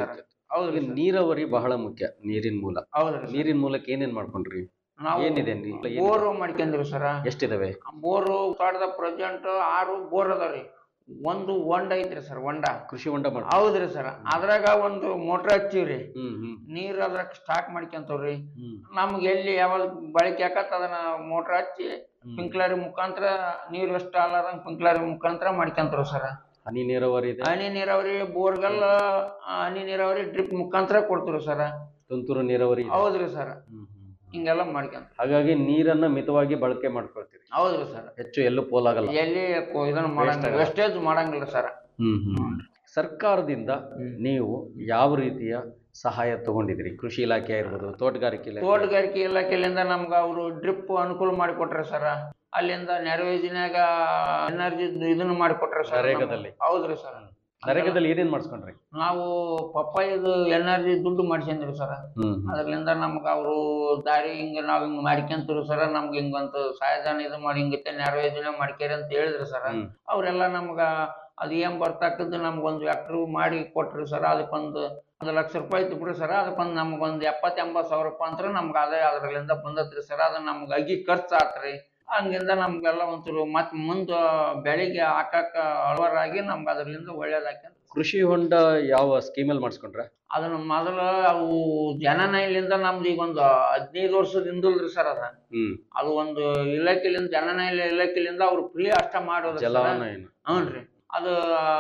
ಹೌದ್ರಿ ಈಗ ಸರ್. ನೀರಾವರಿ ಬಹಳ ಮುಖ್ಯ ನೀರಿನ ಮೂಲ ಹೌದ್ರಿ ಸರ್. ನೀರಿನ ಮೂಲಕ ಏನೇನ್ ಮಾಡ್ಕೊಂಡ್ರಿ ನಾವು ಏನಿದೆ ನೀ- ಏನಿದೆ? ಬೋರ್ ಮಾಡ್ಕೊಂಡ್ರಿ ಸರ ಎಷ್ಟಿದಾವೆ ಬೋರು ತೋಟದ ಪ್ರೆಸೆಂಟ್ ಆರು ಬೋರ್ ಅದಾವ್ರಿ ಒಂದು ಹೊಂಡ ಐತ್ರಿ ಸರ್ ಹೊಂಡ ಕೃಷಿ ಹೊಂಡ ಮಾಡ ಹೌದ್ರಿ ಸರ್ ಅದ್ರಾಗ ಒಂದು ಮೋಟ್ರ್ ಹಚ್ಚಿವ್ರಿ ಹ್ಮ್ ಹ್ಮ್ ನೀರ್ ಅದ್ರಾಗ ಸ್ಟಾಕ್ ಮಾಡ್ಕೊಂತವ್ರಿ ಹ್ಮ್ ನಮ್ಗೆ ಎಲ್ಲಿ ಯಾವಾಗ ಬಳಕೆ ಆಕತ್ ಅದನ್ನ ಮೋಟ್ರ್ ಹಚ್ಚಿ ಹ್ಮ್. ಸ್ಪ್ರಿಂಕ್ಲರ್ ಮುಖಾಂತರ ನೀರ್ ವೆಸ್ಟ್ ಆಗಲಾರ್ದಂಗ ಸ್ಪ್ರಿಂಕ್ಲರ್ ಮುಖಾಂತರ ಮಾಡ್ಕೊಂತಾರ ಸರ್ ಹನಿ ನೀರಾವರಿ ಇದೆ ಹನಿ ನೀರಾವರಿ ಬೋರ್ಗಲ್ ಹನಿ ನೀರಾವರಿ ಡ್ರಿಪ್ ಮುಖಾಂತರ ಕೊಡ್ತೀವಿ ಸರ್ ತುಂತುರು ನೀರಾವರಿ ಇದೆ ಹೌದ್ರಿ ಸರ್ ಹ್ಮ್, ಹ್ಮ್, ಹ್ಮ್. ಹಿಂಗೆಲ್ಲ ಮಾಡ್ಕೊಂತ ಹಾಗಾಗಿ ನೀರನ್ನ ಮಿತವಾಗಿ ಬಳಕೆ ಮಾಡ್ಕೊಳ್ತೀರಿ ಹೌದ್ರಿ ಸರ್ ಹೆಚ್ಚು ಎಲ್ಲೂ ಪೋಲಾಗಲ್ಲ ಎಲ್ಲಿ ಕೊ- ಇದನ್ನ ಮಾಡಂಗಿಲ್ಲ ಆಗಲ್ಲ. ವೆಸ್ಟೇಜ್ ಮಾಡಂಗಿಲ್ಲ ಸರ್ ಹ್ಮ್ ಹ್ಮ್ ಸರ್ಕಾರದಿಂದ ನೀವು ಯಾವ ರೀತಿಯ ಸಹಾಯ ತಗೊಂಡಿದ್ರಿ ಕೃಷಿ ಇಲಾಖೆ ಇರ್ಬೋದು ತೋಟಗಾರಿಕೆ ಇಲಾಖೆ ತೋಟಗಾರಿಕೆ ಇಲಾಖೆಯಿಂದ ನಮ್ಗ ಅವರು ಡ್ರಿಪ್ ಅನುಕೂಲ ಮಾಡಿಕೊಟ್ರ ಸರ್ ಅಲ್ಲಿಂದ ನೆರವು ಯೋಜನೆಯಾಗ ಎನರ್ಜಿ ಇದನ್ನ ಮಾಡಿಕೊಟ್ರ ಸರ್ ನರೇಗಾದಲ್ಲಿ? ಹೌದ್ರಿ ಸರ್ ನರೇಗಾದಲ್ಲಿ ಏನೇನ್ ಮಾಡಿಸ್ಕೊಂಡ್ರಿ ನಾವು ಪಪ್ಪಾಯದು ಎನರ್ಜಿ ದುಡ್ಡು ಮಾಡ್ಸ್ಕೊಂಡ್ರಿ ಸರ್ ಹ್ಮ್ ಹ್ಮ್. ಅದ್ರಲಿಂದ ನಮ್ಗೆ ಅವರು ದಾರಿ ಹಿಂಗ ನಾವ್ ಹಿಂಗ್ ಮಾಡ್ಕೊಂತೀವಿ ಸರ ನಮ್ಗೆ ಹಿಂಗಂತ ಸಹಾಯಧನ ಇದು ಮಾಡಿ ಹಿಂಗತ್ತೆ ನೆರವು ಯೋಜನೆ ಮಾಡ್ಕೇರಿ ಅಂತ ಹೇಳಿದ್ರು ಸರ ಹ್ಮ್. ಅವರೆಲ್ಲ ನಮ್ಗ ಅದ್ ಏನ್ ಬರ್ತಕ್ಕದ್ದು ನಮ್ಗೊಂದು ಎಕ್ಟ್ರು ಮಾಡಿ ಕೊಟ್ರಿ ಸರ್ ಅದಕ್ಕೊಂದು ಒಂದು ಲಕ್ಷ ರೂಪಾಯಿ ಇತ್ತು ಬಿಡ್ರಿ ಸರ್ ಅದಕ್ಕೊಂದು ನಮ್ಗೊಂದು ಎಪ್ಪತ್ತು ಎಂಬತ್ತು ಸಾವಿರ ರೂಪಾಯಿ ಅಂತ ನಮ್ಗೆ ಆದಾಯ ಅದ್ರಲ್ಲಿಂದ ಬಂದತ್ರಿ ಸರ್ ಅದು ನಮ್ಗೆ ಅಗಿ ಖರ್ಚು ಆತ್ರಿ ಹಂಗಿಂದ ನಮ್ಗೆಲ್ಲ ಒಂಚೂರು ಮತ್ ಮುಂದ ಬೆಳಿಗ್ಗೆ ಹಾಕಾಕ ಅಳವರಾಗಿ ನಮ್ಗೆ ಅದ್ರಲಿಂದ ಒಳ್ಳೇದಾಕಂತ ಕೃಷಿ ಹೊಂಡ ಯಾವ ಸ್ಕೀಮಲ್ಲಿ ಮಾಡಿಸ್ಕೊಂಡ್ರ ಅದನ್ನ ಮೊದಲ ಅವು ಜನನೈಲಿಂದ ನಮ್ದು ಈಗ ಒಂದು ಹದಿನೈದು ವರ್ಷದ ಹಿಂದಲ್ರಿ ಸರ್ ಅದ ಹ್ಮ್ ಅದು ಒಂದು ಇಲಾಖೆಲಿಂದ ಜನನೈಲ ಇಲಾಖೆಲಿಂದ ಅವ್ರು ಫ್ರೀ ಅಷ್ಟ ಮಾಡೋದು ಜಲನಯನ ಹ್ಞೂನ್ರಿ ಅದು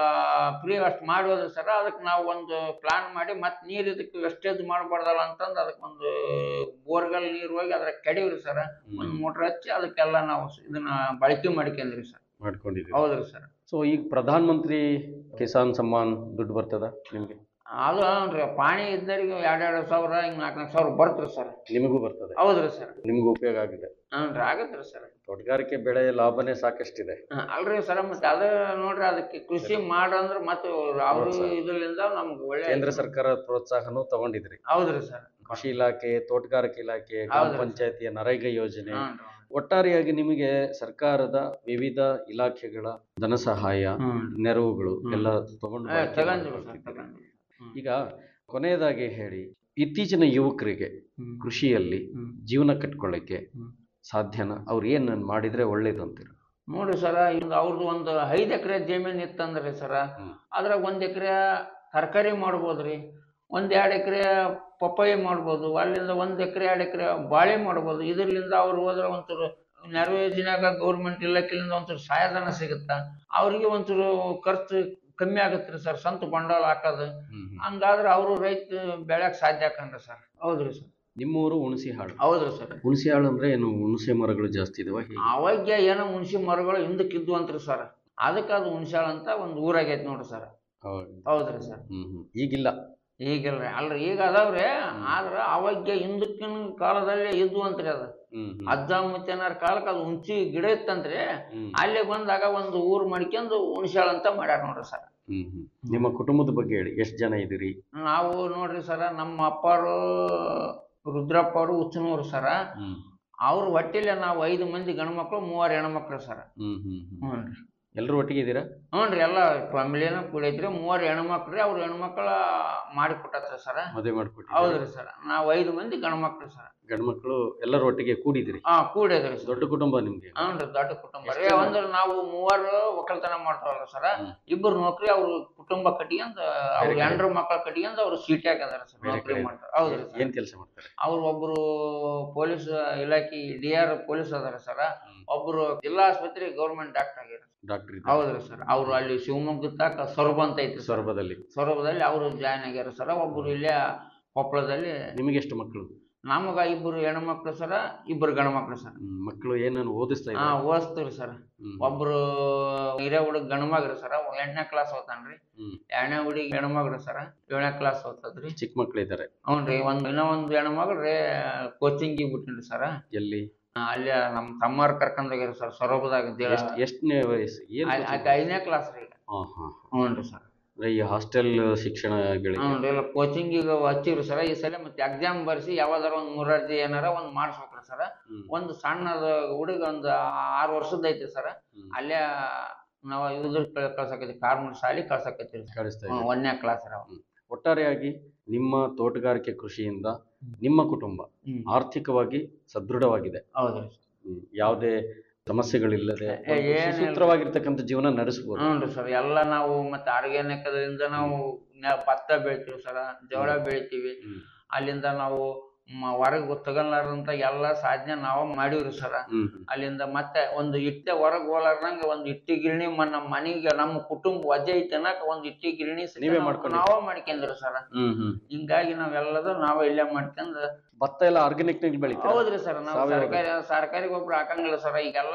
ಫ್ರೀ ಅಷ್ಟು ಮಾಡೋದ್ರಿ ಸರ್ ಅದಕ್ಕೆ ನಾವು ಒಂದು ಪ್ಲಾನ್ ಮಾಡಿ ಮತ್ತೆ ನೀರು ಇದಕ್ಕೆ ವೆಸ್ಟೇಜ್ ಮಾಡಬಾರ್ದಲ್ಲ ಅಂತಂದು ಅದಕ್ಕೆ ಒಂದು ಬೋರ್ಗಲ್ ನೀರು ಹೋಗಿ ಅದ್ರ ಕೆಡಿವ್ರಿ ಸರ್ ಒಂದು ಮೋಟ್ರ್ ಹಚ್ಚಿ ಅದಕ್ಕೆಲ್ಲ ನಾವು ಸ- ಇದನ್ನ ಬಳಕೆ ಮಾಡ್ಕೊಂಡ್ರಿ ಸರ್ ಮಾಡ್ಕೊಂಡಿದ್ರಿ ಹೌದ್ರಿ ಸರ್ ಸೊ ಈಗ ಪ್ರಧಾನ ಮಂತ್ರಿ ಕಿಸಾನ್ ಸಮ್ಮಾನ್ ದುಡ್ಡು ಬರ್ತದ ನಿಮ್ಗೆ ಅದು ಹ್ಞೂನ್ರಿ ಪಾಣಿ ಇದ್ದರಿಗೆ ಎರಡು ಎರಡು ಸಾವಿರ ಹಿಂಗೆ ನಾಲ್ಕು ನಾಲ್ಕು ಸಾವಿರ ಬರ್ತ್ರಿ ಸರ್ ನಿಮಗೂ ಬರ್ತದೆ ಹೌದ್ರಿ ಸರ್ ನಿಮಗೂ ಉಪಯೋಗ ಆಗಿದೆ ಹ್ಞೂನ್ರಿ ಆಗತ್ರಿ ಸರ್ ತೋಟಗಾರಿಕೆ ಬೆಳೆ ಲಾಭನೇ ಸಾಕಷ್ಟಿದೆ ಹ, ಅಲ್ರಿ ಸರ್ ಮತ್ತೆ ಅದ ನೋಡ್ರಿ ಅದಕ್ಕೆ ಕೃಷಿ ಮಾಡಂದ್ರ ಮತ್ತೆ ಅವ್ರ ಪ್ರೋತ್ಸಾಹ. ಇದರಿಂದ ನಮ್ಗೆ ಒಳ್ಳೆ ಕೇಂದ್ರ ಸರ್ಕಾರ ಪ್ರೋತ್ಸಾಹನೂ ತಗೊಂಡಿದ್ರಿ ಹೌದ್ರಿ ಸರ್ ಕೃಷಿ ಇಲಾಖೆ ತೋಟಗಾರಿಕೆ ಇಲಾಖೆ ಗ್ರಾಮ ಹೌದ್ರಿ. ಪಂಚಾಯತಿಯ ನರೇಗಾ ಯೋಜನೆ ಹ್ಞೂನ್ರಿ. ಒಟ್ಟಾರೆಯಾಗಿ ನಿಮಗೆ ಸರ್ಕಾರದ ವಿವಿಧ ಇಲಾಖೆಗಳ ಧನ ಸಹಾಯ ಹ್ಮ್. ನೆರವುಗಳು ಹ್ಮ್. ಎಲ್ಲ ತಗೊಂಡು ಏ, ಬಳಕೆ ತಗೊಂಡಿವಿ ಸರ್ ಮಾಡ್ಕೊಳ್ತಿದ್ದೀರಿ. ತಗೊಂಡಿವಿ ಹ್ಮ್. ಈಗ ಕೊನೆಯದಾಗಿ ಹೇಳಿ ಇತ್ತೀಚಿನ ಯುವಕರಿಗೆ ಹ್ಮ್. ಕೃಷಿಯಲ್ಲಿ ಹ್ಮ್. ಜೀವನ ಕಟ್ಕೊಳ್ಳಿಕ್ಕೆ ಹ್ಮ್. ಸಾಧ್ಯನಾ ಅವ್ರು ಏನ್ ಮಾಡಿದ್ರೆ ಒಳ್ಳೇದು ಅಂತೀರ ನೋಡ್ರಿ ಸರ ಈಗ ಅವ್ರದ್ದು ಒಂದು ಐದ್ ಎಕರೆ ಜಮೀನ್ ಇತ್ತಂದ್ರಿ ಸರ ಹ್ಮ್. ಅದ್ರಾಗ ಒಂದ್ ಎಕರೆ ತರಕಾರಿ ಮಾಡ್ಬೋದ್ರಿ ಒಂದ್ ಎರಡ್ ಎಕರೆ ಪಪ್ಪಾಯಿ ಮಾಡ್ಬೋದು ಅಲ್ಲಿಂದ ಒಂದ್ ಎಕರೆ ಎರಡ್ ಎಕರೆ ಬಾಳೆ ಮಾಡ್ಬೋದು ಇದರ್ಲಿಂದ ಅವ್ರು ಹೋದ್ರೆ ಒಂಚೂರು ನೆರವು ಯೋಜನೆಯಾಗ ಗೌರ್ಮೆಂಟ್ ಇಲಾಖೆಯಿಂದ ಒಂಚೂರು ಸಹಾಯಧನ ಸಿಗುತ್ತ ಅವ್ರಿಗೆ ಒಂಚೂರು ಖರ್ಚು ಕಮ್ಮಿ ಆಗತ್ರಿ ಸರ್ ಸ್ವಂತ ಬಂಡವಾಳ ಹಾಕೋದು ಹಂಗಾದ್ರೆ ಅವರು ರೈತ ಬೆಳ್ಯಾಕ ಸಾಧ್ಯ ಆಕಂಡ್ರಿ ಸರ್ ಹೌದ್ರಿ ಸರ್ ನಿಮ್ಮೂರು ಹುಣಸಿಹಾಳು ಹೌದ್ರಿ ಸರ್ ಹುಣಸಿಹಾಳು ಅಂದ್ರೆ ಏನು ಹುಣಸೆ ಮರಗಳು ಜಾಸ್ತಿ ಇದಾವ ಹೇಗೆ ಅವಾಗ ಏನೋ ಹುಣಸಿ ಮರಗಳು ಹಿಂದಕ್ಕಿದ್ವು ಅಂತ್ರಿ ಸರ್ ಅದಕ್ಕೆ ಅದು ಹುಣಸಾಳ ಅಂತ ಒಂದು ಊರಾಗೈತಿ ನೋಡ್ರಿ ಸರ್ ಹೌದು. ಹೌದ್ರಿ ಸರ್ ಹ್ಮ್ ಹ್ಮ್ ಈಗಿಲ್ಲ ಈಗಿಲ್ರಿ ಅಲ್ರಿ ಈಗ ಅದಾವ್ರಿ ಆದ್ರ ಅವಾಗ ಹಿಂದಕ್ಕಿನ ಕಾಲದಲ್ಲಿ ಇದ್ವು ಅಂತ್ರಿ ಅದು ಹ್ಮ್ ಹ್ಮ್. ಅಜ್ಜ ಮುತ್ತೇನಾರ ಕಾಲಕ್ಕೆ ಅದು ಹುಣಸಿ ಗಿಡ ಇತ್ತಂತ್ರಿ ಹ್ಮ್ ಅಲ್ಲಿ ಬಂದಾಗ ಒಂದು ಊರ್ ಮಾಡ್ಕೊಂಡು ಹುಣಸಾಳ ಅಂತ ಮಾಡ್ಯಾರ ನೋಡ್ರಿ ಸರ್ ಹ್ಮ್ ಹ್ಮ್. ನಿಮ್ಮ ಕುಟುಂಬದ ಬಗ್ಗೆ ಹೇಳಿ ಎಷ್ಟು ಜನ ಇದ್ದೀರಿ ನಾವು ನೋಡ್ರಿ ಸರ ನಮ್ಮ ಅಪ್ಪಾರು ರುದ್ರಪ್ಪ ಅವರು ಉಚ್ಚನೂರು ಸರ ಹ್ಮ್ ಅವ್ರ ಹೊಟ್ಟಿಲೆ ನಾವು ಐದು ಮಂದಿ ಗಂಡು ಮಕ್ಳು ಮೂವರು ಹೆಣ್ಮಕ್ಳು ಸರ ಹ್ಮ್ ಹ್ಮ್ ಹ್ಮ್. ಹ್ಞೂ ರೀ ಎಲ್ರು ಒಟ್ಟಿಗೆ ಇದ್ದೀರಾ ಹ್ಞೂನ್ರಿ ಎಲ್ಲ ಫ್ಯಾಮಿಲಿನ ಕೂಡೈತ್ರಿ ಮೂವರು ಹೆಣ್ಮಕ್ಳು ರೀ ಅವ್ರ ಹೆಣ್ಮಕ್ಳ ಮಾಡಿ ಕೊಟ್ಟತ್ರಿ ಸರ ಮದುವೆ ಮಾಡ್ಕೊಟ್ಟಿದ್ದೀರಾ ಹೌದ್ರಿ ಸರ್ ನಾವು ಐದು ಮಂದಿ ಗಂಡ್ಮಕ್ಳು ಸರ್ ಗಂಡ್ಮಕ್ಳು ಎಲ್ಲರೂ ಒಟ್ಟಿಗೆ ಕೂಡಿದಿರಿ ಹಾ ಕೂಡೈತ್ರಿ ಸರ್ ದೊಡ್ಡ ಕುಟುಂಬ ನಿಮ್ಗೆ ಹ್ಞೂನ್ರಿ ದೊಡ್ಡ ಕುಟುಂಬ ರೀ ಎಷ್ಟ್ ಜನ? ಅಂದ್ರೆ ನಾವು ಮೂವರು ಒಕ್ಕಲ್ತನ ಮಾಡ್ತಾವಲ್ಲ ಸರ ಹ್ಮ್. ಇಬ್ಬರು ನೌಕರಿ ಅವ್ರ ಕುಟುಂಬ ಕಟ್ಟಿಗೆಂದ ಅವ್ರ ಕಡೆ. ಹೆಂಡ್ರ ಮಕ್ಕಳ ಕಟ್ಟಿಗೆಂದ ಅವ್ರು ಸೀಟ್ಯಾಗ ಅದಾರ ಸರ್ ಬೇರೆ ನೌಕರಿ ಕಡೆ. ಮಾಡ್ತಾರೆ ಹೌದ್ರಿ ಸರ್ ಏನ್ ಕೆಲಸ ಮಾಡ್ತಾರೆ ಅವ್ರು ಒಬ್ರು ಪೊಲೀಸ್ ಇಲಾಖೆ ಡಿ ಆರ್ ಪೊಲೀಸ್ ಅದಾರ ಸರ ಹ್ಮ್. ಒಬ್ರು ಜಿಲ್ಲಾ ಆಸ್ಪತ್ರೆ ಗೌರ್ಮೆಂಟ್ ಡಾಕ್ಟರ್ ಆಗ್ಯಾರ ಡಾಕ್ಟರ್ ಹೌದ್ರಿ ಸರ್ ಅವ್ರು ಅಲ್ಲಿ ಶಿವಮೊಗ್ಗ ತಾಕ ಸೊರಬ ಅಂತ ಐತಿ ಸರ್ ಸ್ವರ್ಭದಲ್ಲಿ ಸೊರಬದಲ್ಲಿ ಅವರು ಜಾಯ್ನ್ ಆಗ್ಯಾರ ಸರ ಒಬ್ರು ಇಲ್ಲೇ ಕೊಪ್ಪಳದಲ್ಲಿ ನಿಮಗೆ ಎಷ್ಟು ಮಕ್ಕಳು ನಮಗ ಇಬ್ಬರು ಹೆಣ್ಮಕ್ಳು ಸರ ಇಬ್ಬರು ಗಂಡ ಮಕ್ಳು ಸರ್ ಹ್ಮ್, ಮಕ್ಕಳು ಏನನ್ನು ಓದಿಸ್ತಾ ಹಾ ಇದ್ದಾರೆ ಓದಿಸ್ತೀವಿ ಸರ್ ಒಬ್ರು ಹಿರೇ ಹುಡುಗ ಗಂಡ ಮಗ್ರಿ ಸರ ಎಂಟನೇ ಕ್ಲಾಸ್ ಓದ್ತಾನ್ರಿ ಹ್ಮ್. ಎರಡನೇ ಹುಡುಗಿ ಹೆಣ್ಮಗ್ರಿ ಸರ ಏಳನೇ ಕ್ಲಾಸ್ ಓದ್ತದ್ರಿ ಚಿಕ್ಕ ಮಕ್ಕಳು ಇದ್ದಾರೆ ಹ್ಞೂನ್ರಿ ಒಂದ್ ಇನ್ನೂ ಒಂದ್ ಹೆಣ್ಮಗ್ರಿ ಕೋಚಿಂಗಿಗೆ ಬಿಟ್ಟಿನ್ರಿ ಸರ ಎಲ್ಲಿ ಅಲ್ಲಿ ನಮ್ಮ ತಮ್ಮವ್ರ ಕರ್ಕೊಂಡ್ ಹೋಗ್ಯಾರ ಸರ್ ಸೊರಬದಾಗ ದೇಳ ಎಷ್ಟ್ ಎಷ್ಟನೇ ವಯಸ್ಸು ಏನ್ ಆಕೆ coaching? ಐದನೇ ಕ್ಲಾಸ್ ರೀ ಈಗ ಹಾ ಹಾ ಹ್ಞೂನ್ರಿ ಸರ್ ಅಂದ್ರೆ ಈ ಹಾಸ್ಟೆಲ್ ಶಿಕ್ಷಣಗಳಿಗೆ ಹ್ಞೂನ್ರಿ ಇಲ್ಲ ಕೋಚಿಂಗಿಗೆ ಹಚ್ಚಿವ್ರಿ ಸರ ಈ ಸಲ ಮತ್ತೆ ಎಕ್ಸಾಮ್ ಬರ್ಸಿ ಯಾವ್ದಾರ ಒಂದ್ ಮೂರಾರ್ಜಿ ಏನಾರ ಒಂದ್ ಮಾಡಿಸ್ಬೇಕ್ರಿ ಸರ ಹ್ಮ್. ಒಂದು ಸಣ್ಣದ ಹುಡುಗ ಒಂದು ಆರು ವರ್ಷದ ಐತಿ ಸರ ಹ್ಮ್. ಅಲ್ಲೇ ನಾವು ಇದ್ರ ಕಳ್ಸಕೈತಿ ಕಾರ್ಮೂರ್ ಶಾಲಿ ಕಳ್ಸಕೈತಿ ಕಳಿಸ್ತಾ ಹ್ಮ್, ಇದ್ದಾರೆ ಒಂದನೇ ಕ್ಲಾಸ್ ರೀ ಅವ ಒಟ್ಟಾರೆಯಾಗಿ ನಿಮ್ಮ ತೋಟಗಾರಿಕೆ ಕೃಷಿಯಿಂದ ನಿಮ್ಮ ಕುಟುಂಬ ಹ್ಮ್. ಆರ್ಥಿಕವಾಗಿ ಸದೃಢವಾಗಿದೆ ಹೌದ್ರಿ ಹ್ಮ್. ಯಾವುದೇ ಸಮಸ್ಯೆಗಳಿಲ್ಲದೆ ಏ, ಒಂದು ಏನಿಲ್ಲ. ಸುಸೂತ್ರವಾಗಿರ್ತಕ್ಕಂಥ ಜೀವನ ನಡೆಸ್ಬೋದು ಹ್ಞೂ ಸರ್ ಎಲ್ಲ ನಾವು ಮತ್ತೆ ಆರ್ಗ್ಯಾನಿಕದಿಂದ ನಾವು ನ- ಭತ್ತ ಬೆಳಿತೀವಿ ಸರ ಜೋಳ ಬೆಳಿತೀವಿ ಹ್ಮ್. ಅಲ್ಲಿಂದ ನಾವು ಹೊರಗೆ ತಗೊಳ್ಳಾರಂತ ಎಲ್ಲ ಸಾಧನೆ ನಾವು ಮಾಡಿವ್ರಿ ಸರ ಹ್ಮ್ ಹ್ಮ್. ಅಲ್ಲಿಂದ ಮತ್ತೆ ಒಂದು ಇಟ್ಟೆ ಹೊರಗೆ ಹೋಲಾರ್ದಂಗ ಒಂದು ಇಟ್ಟಿ ಗಿರಣಿ ಮ- ನಮ್ಮ ಮನೆಗೆ ನಮ್ಮ ಕುಟುಂಬ ವಜೆ ಐತೆ ಅನ್ನಕ ಒಂದು ಇಟ್ಟಿ ಗಿರಣಿ ಸಹಿತ ನೀವೇ ನಾವು- ಮಾಡ್ಕೊಂಡಿರಿ? ನಾವೇ ಮಾಡ್ಕೊಂಡ್ರಿ ಸರ ಹ್ಮ್ ಹ್ಮ್ ಹಿಂಗಾಗಿ ನಾವೆಲ್ಲದು ನಾವೇ ಇಲ್ಲೇ ಮಾಡ್ಕೊಂಡ್ ಭತ್ತ ಎಲ್ಲ ಆರ್ಗ್ಯಾನಿಕ್ ನಲ್ಲಿ ಬೆಳಿತಾರೆ ಹೌದ್ರಿ ಸರ್ ನಾವು ಸಾವಯವ ಸರ್ಕಾರಿ ಸರ್ಕಾರಿ ಗೊಬ್ಬರ ಹಾಕಂಗಿಲ್ಲ ಸರ್ ಈಗೆಲ್ಲ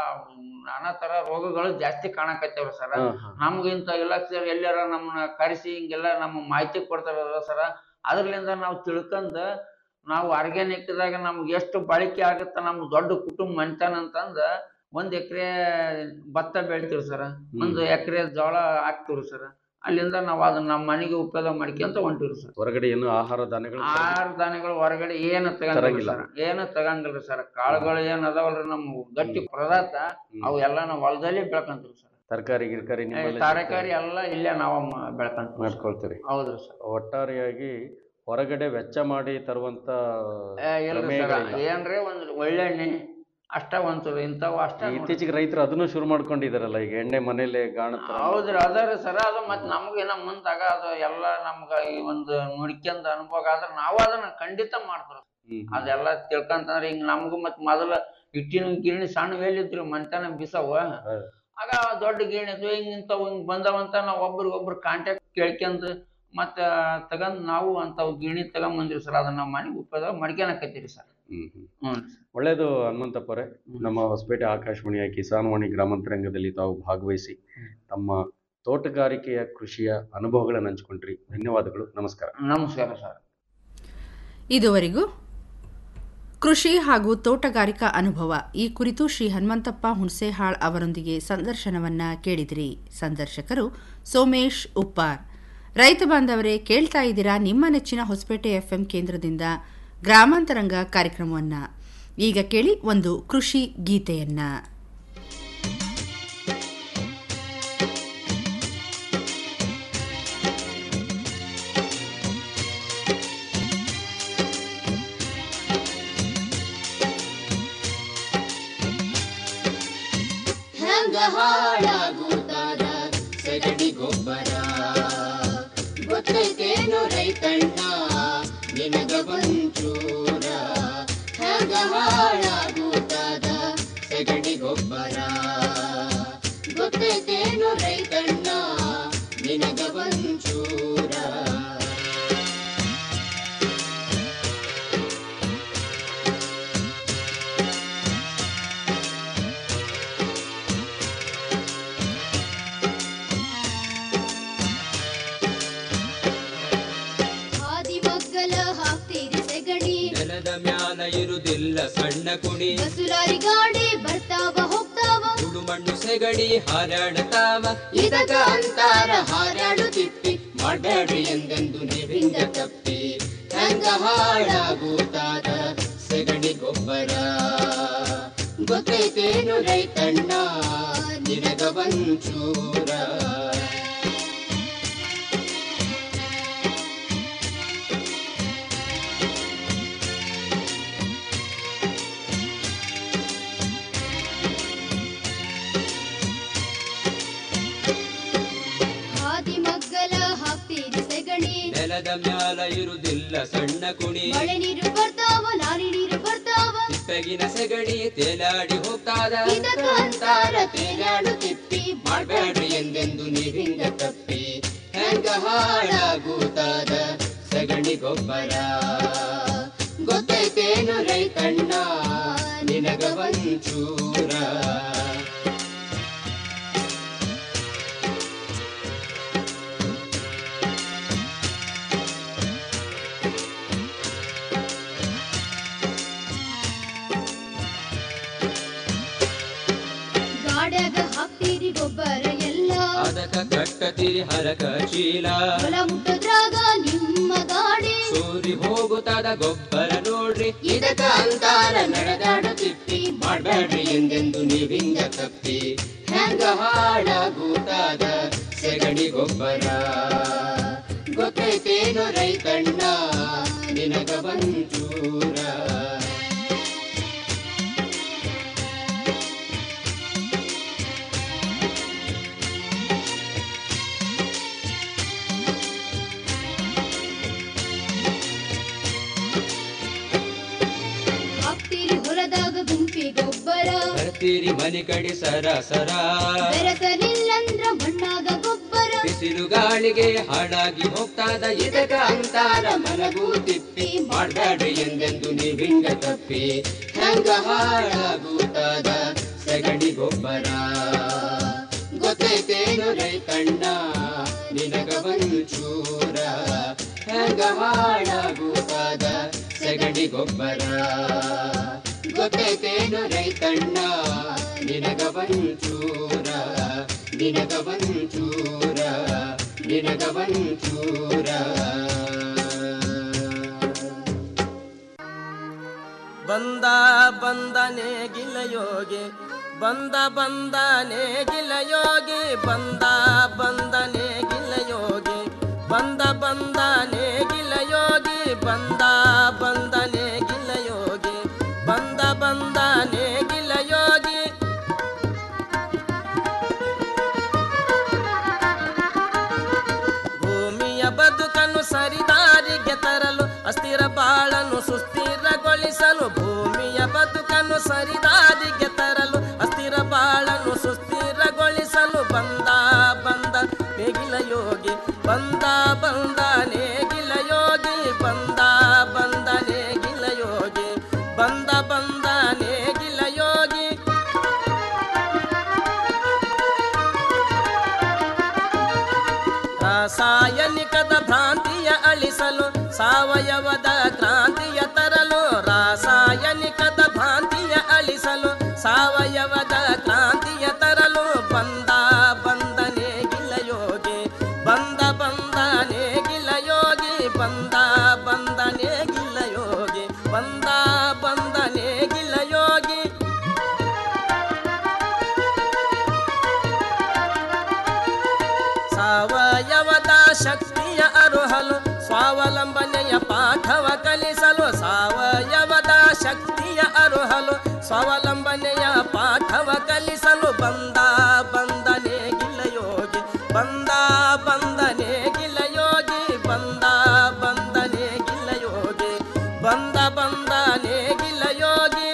ನಾನಾ ತರ ರೋಗಗಳು ಜಾಸ್ತಿ ಕಾಣಕತ್ತೇವ್ರಿ ಸರ್ ನಮ್ಗೆ ಇಂಥ ಇಲಾಖೆ ಎಲ್ಲಾರ ನಮ್ಮನ್ನ ಕರೆಸಿ ಹಿಂಗೆಲ್ಲ ನಮ್ಮ ಮಾಹಿತಿ ಕೊಡ್ತಾರಲ್ಲ ಸರ ಅದ್ರಲಿಂದ ನಾವು ತಿಳ್ಕೊಂಡ್ ನಾವು ಆರ್ಗ್ಯಾನಿಕ್ದಾಗ ನಮ್ಗೆ ಎಷ್ಟು ಬಳಕೆ ಆಗುತ್ತ ನಮ್ಮ ದೊಡ್ಡ ಕುಟುಂಬ ಮನ್ತಾನ ಅಂತಂದ ಒಂದ್ ಎಕರೆ ಭತ್ತ ಬೆಳಿತೀವಿ ಸರ ಒಂದು ಎಕರೆ ಜೋಳ ಹಾಕ್ತಿವ್ರಿ ಸರ್ ಅಲ್ಲಿಂದ ನಾವು ಅದನ್ನ ನಮ್ಮ ಮನೆಗೆ ಉಪಯೋಗ ಮಾಡ್ಕೊಂತ ಹೊಂಟಿವ್ರಿ ಸರ್ ಹೊರಗಡೆ ಏನು ಆಹಾರ ಧಾನ್ಯಗಳು ಆಹಾರ ಧಾನ್ಯಗಳು ಹೊರಗಡೆ ಏನು ತಗಂಗಿಲ್ಲ ತರಂಗಿಲ್ಲ. ಸರ್ ಏನು ತಗಂಗಿಲ್ರಿ ಸರ್ ಕಾಳುಗಳು ಏನ್ ಅದಾವಲ್ರಿ ನಮ್ಮ ಗಟ್ಟಿ ಪದಾರ್ಥ ಹ್ಮ್. ಅವು ಎಲ್ಲ ನಾವು ಹೊಲದಲ್ಲಿ ಬೆಳ್ಕಂತೀವಿ ಸರ್ ತರಕಾರಿ ಗಿರ್ಕಾರಿ ನಿಮ್ಮಲ್ಲೇ ತರಕಾರಿ ಎಲ್ಲ ಇಲ್ಲೇ ನಾವು ಬೆಳ್ಕಂತೀವಿ ಮಾಡ್ಕೊಳ್ತೀರಿ ಹೌದ್ರಿ ಸರ್ ಒಟ್ಟಾರೆಯಾಗಿ ಹೊರಗಡೆ ವೆಚ್ಚ ಮಾಡಿ ತರುವಂತ ಇಲ್ರಿ ಸರ್ ಪ್ರಮೇಯಗಳಿಲ್ಲ. ಏನ್ರಿ ಒಂದ್ ಒಳ್ಳೆಣ್ಣೆ ಅಷ್ಟ ಒಂಚೂರು ಇಂಥವು ಅಷ್ಟ ನೋಡ್ರಿ. ಇತ್ತೀಚೆಗೆ ರೈತರು ಅದನ್ನು ಶುರು ಮಾಡ್ಕೊಂಡಿದಾರಲ್ಲ ಈಗ ಎಣ್ಣೆ ಮನೇಲೆ ಗಾಣತ್ರ ಹೌದ್ರಿ ಅದಾರಿ ಸರ್ ಅದು ಮತ್ ನಮ್ಗೇನ ಮುಂದಾಗ ಅದು ಎಲ್ಲ ನಮ್ಗ ಈ ಒಂದು ನೋಡ್ಕೊಂಡ್ ಅನುಭವ ಆದ್ರ ನಾವು ಅದನ್ನ ಖಂಡಿತ ಮಾಡ್ತೀವಿ ಹ್ಮ್. ಅದೆಲ್ಲ ತಿಳ್ಕಂತಂದ್ರ ಹಿಂಗ್ ನಮಗೂ ಮತ್ ಮೊದಲ ಇಟ್ಟಿನ ಗಿರಣಿ ಸಣ್ಣ ವೇಲಿದ್ರಿ ಮಂತನ ಬಿಸವ ಹೌದು. ಆಗ ದೊಡ್ಡ ಗಿರಣಿ ಇದ್ವು ಹಿಂಗ್ ಇಂಥವು ಹಿಂಗ್ ಬಂದವಂತ ನಾವ್ ಒಬ್ರಿಗೊಬ್ರು ಕಾಂಟ್ಯಾಕ್ಟ್ ಕೇಳ್ಕೊಂಡ್ ಮತ್ತ ತಗಂದ್ ನಾವು ಅಂತಾವ್ ಗಿರಣಿ ತಗೊಂಡ್ ಬಂದಿವಿ ಸರ್ ಅದನ್ನ ನಾವು ಮನೆಗೆ ಉಪಯೋಗ ಮಾಡ್ಕೊಳಕತ್ತೀರಿ ಸರ್ ಹ್ಮ್ ಹ್ಮ್. ಹ್ಞೂ ಒಳ್ಳೇದು ಹನುಮಂತಪ್ಪರೇ ನಮ್ಮ ಹೊಸಪೇಟೆ ಆಕಾಶವಾಣಿಯ ಕಿಸಾನ್ವಾಣಿ ಗ್ರಾಮಾಂತರಂಗದಲ್ಲಿ ತಾವು ಭಾಗವಹಿಸಿ ತಮ್ಮ ತೋಟಗಾರಿಕೆಯ ಕೃಷಿಯ ಅನುಭವಗಳನ್ನು ಹಂಚ್ಕೊಂಡ್ರಿ ಧನ್ಯವಾದಗಳು ನಮಸ್ಕಾರ ನಮಸ್ಕಾರ ಸರ್ ಇದುವರೆಗೂ ಕೃಷಿ ಹಾಗೂ ತೋಟಗಾರಿಕಾ ಅನುಭವ ಈ ಕುರಿತು ಶ್ರೀ ಹನುಮಂತಪ್ಪ ಹುಣಸೆಹಾಳ್ ಅವರೊಂದಿಗೆ ಸಂದರ್ಶನವನ್ನ ಕೇಳಿದಿರಿ ಸಂದರ್ಶಕರು ಸೋಮೇಶ್ ಉಪ್ಪಾರ್ ರೈತ ಬಾಂಧವರೇ ಕೇಳ್ತಾ ಇದ್ದೀರಾ ನಿಮ್ಮ ನೆಚ್ಚಿನ ಹೊಸಪೇಟೆ ಎಫ್ಎಂ ಕೇಂದ್ರದಿಂದ ಗ್ರಾಮಾಂತರಂಗ ಕಾರ್ಯಕ್ರಮವನ್ನ ಈಗ ಕೇಳಿ ಒಂದು ಕೃಷಿ ಗೀತೆಯನ್ನ ಹೆಂಗ ಹಾಳಾಗುತ್ತಾದ ಸಗಡಿ ಗೊಬ್ಬರ ಗೊತ್ತೈತೇನು ರೈತಣ್ಣ ನಿನಗ ಒಂಚೂರ ಹೆಂಗ ಹಾಳಾಗುತ್ತಾದ ಸಗಡಿ ಗೊಬ್ಬರ ಗೊತ್ತೈತೇನು ರೈತಣ್ಣ ನಿನಗ ಒಂಚೂರ ಹಾದಿಮಗ್ಗಲ ಹಾಕ್ತೀರಿ ಸೆಗಣಿ ನೆಲದ ಮ್ಯಾಲ ಇರುದಿಲ್ಲ ಸಣ್ಣ ಕುಣಿ ಬಸುಲಾರಿ ಗಾಡಿ ಬರ್ತಾವ ಹೋಗ್ತಾವ ಸುಡು ಮಣ್ಣು ಸೆಗಡಿ ಹಾರಾಡತಾವ ಇದಕ ಅಂತಾರ ಹಾರಾಡು ತಿಪ್ಪಿ ಮಾಡಬೇಡ್ರಿ ಎಂದೆಂದು ನೀವಿಂದ ತಪ್ಪಿ ಹೆಂಗ ಹಾಳಾಗುತ್ತಾದ ಸೆಗಣಿ ಗೊಬ್ಬರ ಗೊತ್ತೈತೇನು ರೈತಣ್ಣ ನಿನಗ ಒಂಚೂರ ಹಾದಿಮಗ್ಗಲ ಹಾಕ್ತೀರಿ ಸೆಗಣಿ ನೆಲದ ಮ್ಯಾಲ ಇರುದಿಲ್ಲ ಸಣ್ಣ ಕುಣಿ ಮಳೆ ನೀರು ಬರ್ತಾವ ನಾರಿ ನೀರು ಬರ್ತಾವ ತಿಪ್ಪೆಗಿನ ಸೆಗಡಿ ತೇಲಾಡಿ ಹೋಗ್ತಾದ ಇದಕ್ಕ ಅಂತಾರ ತೇಲಾಡು ತಿಪ್ಪಿ ಮಾಡಬೇಡ್ರಿ ಎಂದೆಂದು ನೀವಿಂದ ತಪ್ಪಿ ಹೆಂಗ ಹಾಳಾಗುತ್ತಾದ ಸಗಣಿ ಗೊಬ್ಬರ ಗೊತ್ತೈತೇನು ರೈತಣ್ಣ ನಿನಗ ಒಂಚೂರ ಗಾಡ್ಯಾಗ ಹಾಕ್ತೀರಿ ಗೊಬ್ಬರ ಎಲ್ಲ ಅದಕ್ಕ ಕಟ್ಟತಿರಿ ಹರಕ ಚೀಲ ಹೊಲ ಮುಟ್ಟದ್ರಾಗ ನಿಮ್ಮ ಗಾಡಿ ಸೂರಿ ಹೋಗುತ್ತಾದ ಗೊಬ್ಬರ ನೋಡ್ರಿ ಇದಕ್ಕ ಅಂತಾರ ನಡೆದಾಡು ತಿಪ್ಪಿ ಮಾಡಬೇಡ್ರಿ ಎಂದೆಂದು ನೀವಿಂದ ತಪ್ಪಿ ಹೆಂಗ ಹಾಳಾಗುತ್ತಾದ ಸೆಗಣಿ ಗೊಬ್ಬರ ಗೊತ್ತೈತೇನು ರೈತಣ್ಣ ಬೀರಿ ಮನೆ ಕಡಿ ಸರ ಸರ ಬೆರೆತಲಿಲ್ಲಂದ್ರ ಮಣ್ಣಾಗ ಗೊಬ್ಬರ ಬಿಸಿಲು ಗಾಳಿಗೆ ಹಾಳಾಗಿ ಹೋಗ್ತಾದ ಇದಕ ಅಂತಾರ ಮನಗೂ ತಿಪ್ಪಿ ಮಾಡ್ಬೇಡ್ರಿ ಎಂದೆಂದು ನೀವಿಂಗ ತಪ್ಪಿ ಹೆಂಗ ಹಾಳಾಗುತ್ತಾದ ಸಗಣಿ ಗೊಬ್ಬರ ಗೊತ್ತೈತೇನು ರೈತಣ್ಣ ನಿನಗ ಒಂಚೂರ ಹೆಂಗ ಹಾಳಾಗುತ್ತಾದ ಸಗಣಿ ಗೊಬ್ಬರ ಗೊತ್ತೈತೇನು ರೈತಣ್ಣ ನಿನಗ ಒಂಚೂರ ನಿನಗ ಒಂಚೂರ ನಿನಗ ಒಂಚೂರ ಬಂದ ಬಂದನೆ ಗಿಲಯೋಗಿ ಬಂದ ಬಂದನೆ ಗಿಲಯೋಗಿ ಬಂದ ಬಂದನೆ ಗಿಲಯೋಗಿ ಬಂದ ಬಂದನೆ ಗಿಲಯೋಗಿ ಬಂದ ಬಂದನೆ ಗಿಲಯೋಗಿ ಬಂದ ಬಂದನೆ ಗಿಲಯೋಗಿ ಭೂಮಿಯ ಬದುಕನ್ನು ಸರಿದಾರಿಗೆ ತರಲು ಅಸ್ಥಿರ ಬಾಳನ್ನು ಸುಸ್ಥಿರಗೊಳಿಸಲು ಭೂಮಿಯ ಬದುಕನ್ನು ಸರಿದಾರಿಗೆ ತರಲು ಅಸ್ಥಿರ ಬಾಳನ್ನು ಸುಸ್ಥಿರಗೊಳಿಸಲು ಬಂದ ಬಂದ ನೇಗಿಲ ಯೋಗಿ ಬಂದ ಬಂದ ನೇಗಿಲ ಯೋಗಿ ಬಂದ ಬಂದ ನೇಗಿಲ ಯೋಗಿ ಬಂದ ಬಂದ ನೇಗಿಲ ಯೋಗಿ ರಾಸಾಯನಿಕದ ಭ್ರಾಂತಿಯ ಅಳಿಸಲು ಸಾವಯವದ ಕ್ರಾಂತಿಯ ತರಲು ರಾಸಾಯನಿಕದ ಭ್ರಾಂತಿಯ ಅಳಿಸಲು ಸಾವಯವದ ಕ್ರಾಂತಿಯ ತರಲು ಬಂದ ಬಂದನೆ ಗಿಲಯೋಗಿ ಬಂದ ಬಂದನೆ ಗಿಲಯೋಗಿ ಬಂದ ಬಂದನೆ ಗಿಲಯೋಗಿ ಬಂದ ಬಂದನೆ ಗಿಲಯೋಗಿ ಸಾವಯವದ ಶಕ್ತಿಯ ಅರುಹಲು ಸ್ವಾವಲಂಬನೆಯ ಪಾಠವ ಕಲಿಸಲು ಸಾವಯವದ ಶಕ್ತಿಯ ಅರುಹಲು ಸ್ವಾವಲಂಬನೆಯ ಪಾಠವ ಕಲಿಸಲು ಬಂದ ಬಂದನೆ ಗಿಲಯೋಗಿ ಬಂದ ಬಂದನೆ ಗಿಲಯೋಗಿ ಬಂದ ಬಂದನೆ ಗಿಲಯೋಗಿ ಬಂದ ಬಂದನೆ ಗಿಲಯೋಗಿ